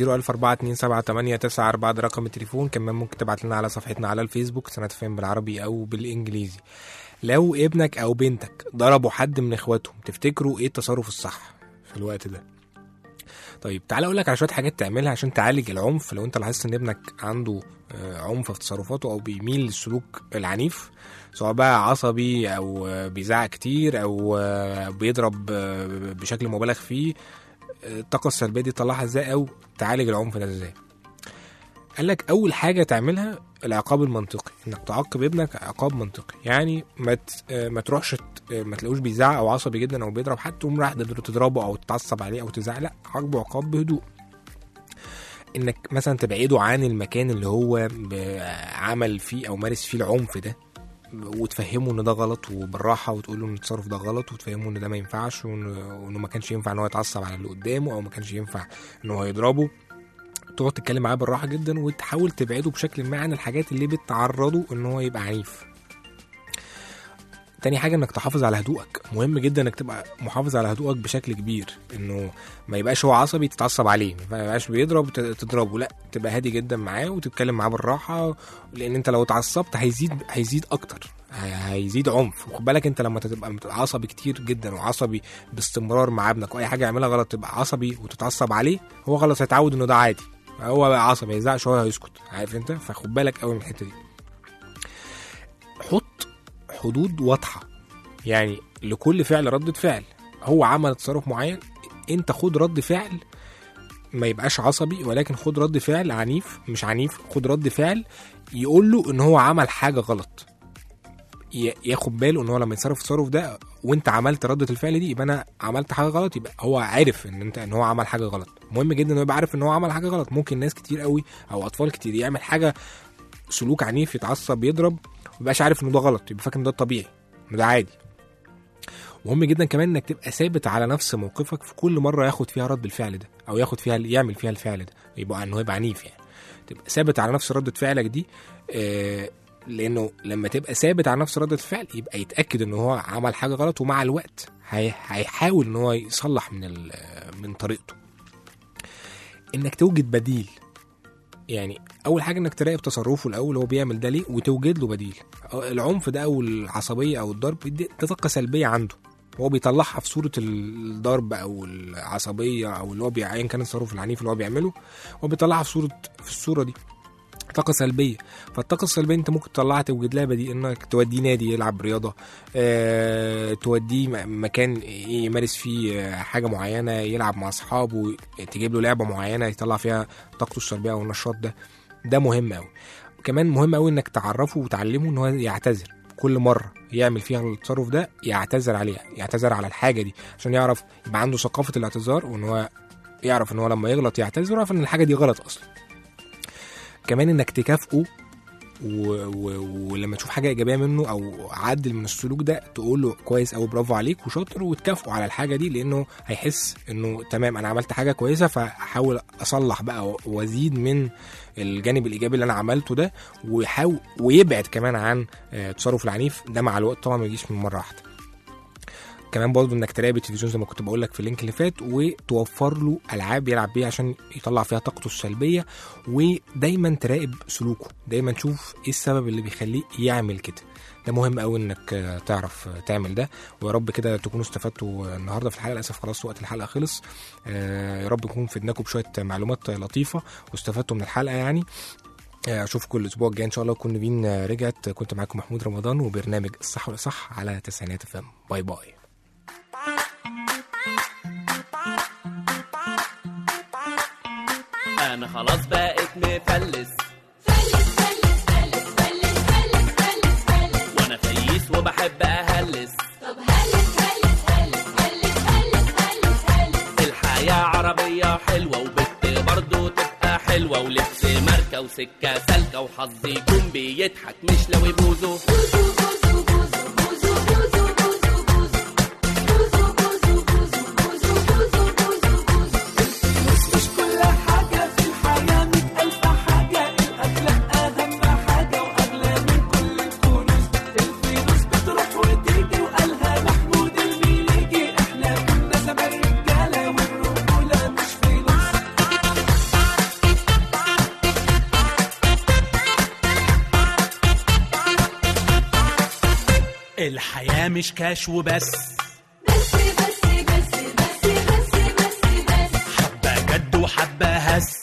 ده رقم التليفون كمان ممكن تبعت لنا على صفحتنا على الفيسبوك سنة اف ام بالعربي او بالانجليزي لو ابنك او بنتك ضربوا حد من اخواتهم تفتكروا ايه التصرف الصح في الوقت ده طيب تعالى اقول لك على شويه حاجات تعملها عشان تعالج العنف لو انت لاحظت ان ابنك عنده آه، عنف في تصرفاته او بيميل للسلوك العنيف سواء بقى عصبي او آه، بيزعق كتير او آه، بيضرب آه، بشكل مبالغ فيه آه، الطاقه السلبيه دي تطلعها ازاي او تعالج العنف ده ازاي قال لك اول حاجه تعملها العقاب المنطقي انك تعاقب ابنك عقاب منطقي يعني ما ت- آه، ما تروحش ت- آه، ما تلاقوش بيزعق او عصبي جدا او بيضرب حد تقوم رايح تضربه او تتعصب عليه او تزعق لا عاقبه عقاب بهدوء انك مثلا تبعده عن المكان اللي هو ب- عمل فيه او مارس فيه العنف ده وتفهمه ان ده غلط وبالراحه وتقول له ان التصرف ده غلط وتفهمه ان ده ما ينفعش وإن- وانه ما كانش ينفع ان هو يتعصب على اللي قدامه او ما كانش ينفع ان هو يضربه تقعد تتكلم معاه بالراحه جدا وتحاول تبعده بشكل ما عن الحاجات اللي بتعرضه ان هو يبقى عنيف تاني حاجه انك تحافظ على هدوءك مهم جدا انك تبقى محافظ على هدوءك بشكل كبير انه ما يبقاش هو عصبي تتعصب عليه ما يبقاش بيضرب ت- تضربه لا تبقى هادي جدا معاه وتتكلم معاه بالراحه لان انت لو اتعصبت هيزيد هيزيد اكتر هي- هيزيد عنف وخد بالك انت لما تبقى عصبي كتير جدا وعصبي باستمرار مع ابنك واي حاجه يعملها غلط تبقى عصبي وتتعصب عليه هو خلاص هيتعود انه ده عادي هو بقى عصبي ما يزعقش هو هيسكت عارف انت فخد بالك قوي من الحته دي حط حدود واضحه يعني لكل فعل ردة فعل هو عمل تصرف معين انت خد رد فعل ما يبقاش عصبي ولكن خد رد فعل عنيف مش عنيف خد رد فعل يقول له ان هو عمل حاجه غلط ي- ياخد باله ان هو لما يتصرف التصرف ده وانت عملت ردة الفعل دي يبقى انا عملت حاجه غلط يبقى هو عارف ان انت ان هو عمل حاجه غلط مهم جدا انه يبقى عارف ان هو عمل حاجه غلط ممكن ناس كتير قوي او اطفال كتير يعمل حاجه سلوك عنيف يتعصب يضرب ميبقاش عارف ان ده غلط يبقى فاكر ان ده الطبيعي ان ده عادي مهم جدا كمان انك تبقى ثابت على نفس موقفك في كل مره ياخد فيها رد الفعل ده او ياخد فيها يعمل فيها الفعل ده يبقى انه يبقى عنيف يعني تبقى ثابت على نفس ردة فعلك دي آه لانه لما تبقى ثابت على نفس ردة الفعل يبقى يتاكد ان هو عمل حاجه غلط ومع الوقت هي- هيحاول ان هو يصلح من ال- من طريقته انك توجد بديل يعني اول حاجه انك تراقب تصرفه الاول هو بيعمل ده ليه وتوجد له بديل العنف ده او العصبيه او الضرب دي دي طاقه سلبيه عنده هو بيطلعها في صوره الضرب او العصبيه او اللي هو بي- ايا كان التصرف العنيف اللي هو بيعمله هو بيطلعها في صوره في الصوره دي طاقة سلبية فالطاقة السلبية انت ممكن تطلعها توجد لها بديل انك توديه نادي يلعب رياضة اه توديه م- مكان يمارس فيه آه، حاجة معينة يلعب مع اصحابه تجيب له لعبة معينة يطلع فيها طاقته السلبية او النشاط ده ده مهم قوي كمان مهم قوي انك تعرفه وتعلمه ان هو يعتذر كل مرة يعمل فيها التصرف ده يعتذر عليها يعتذر على الحاجة دي عشان يعرف يبقى عنده ثقافة الاعتذار وان هو يعرف ان هو لما يغلط يعتذر ويعرف ان الحاجة دي غلط اصلا كمان انك تكافئه و... و... ولما تشوف حاجه ايجابيه منه او عدل من السلوك ده تقول له كويس او برافو عليك وشاطر وتكافئه على الحاجه دي لانه هيحس انه تمام انا عملت حاجه كويسه فاحاول اصلح بقى وازيد من الجانب الايجابي اللي انا عملته ده ويحاول ويبعد كمان عن آه، التصرف العنيف ده مع الوقت طبعا ما يجيش من مره واحده كمان برضو انك تراقب التلفزيون زي ما كنت بقول لك في اللينك اللي فات وتوفر له العاب يلعب بيها عشان يطلع فيها طاقته السلبيه ودايما تراقب سلوكه دايما تشوف ايه السبب اللي بيخليه يعمل كده ده مهم قوي انك آه، تعرف آه، تعمل ده ويا رب كده تكونوا استفدتوا النهارده في الحلقه للاسف خلاص وقت الحلقه خلص آه، يا رب نكون فدناكم بشويه معلومات لطيفه واستفدتوا من الحلقه يعني آه، اشوفكم الاسبوع الجاي ان شاء الله تكون نبين آه، رجعت كنت معاكم محمود رمضان وبرنامج الصح والاصح على تسعينات فم باي باي انا خلاص بقيت مفلس وانا فييس وبحب اهلس الحياة عربية حلوة وبت برضو تبقى حلوة ولبس ماركة وسكة سالكة وحظي يكون بيضحك مش لو يبوظوا مش كل حاجة في الحياة مية ألف حاجة الأخلاق أهم حاجة وأغلى من كل الحياة مش كاش وبس حبة جد وحبة هس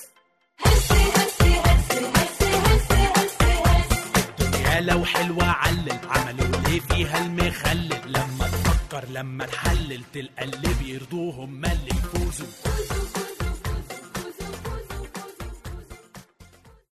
الدنيا لو حلوة علل عملوا ليه فيها المخلل لما تفكر لما تحلل تلقى اللي بيرضوهم ملل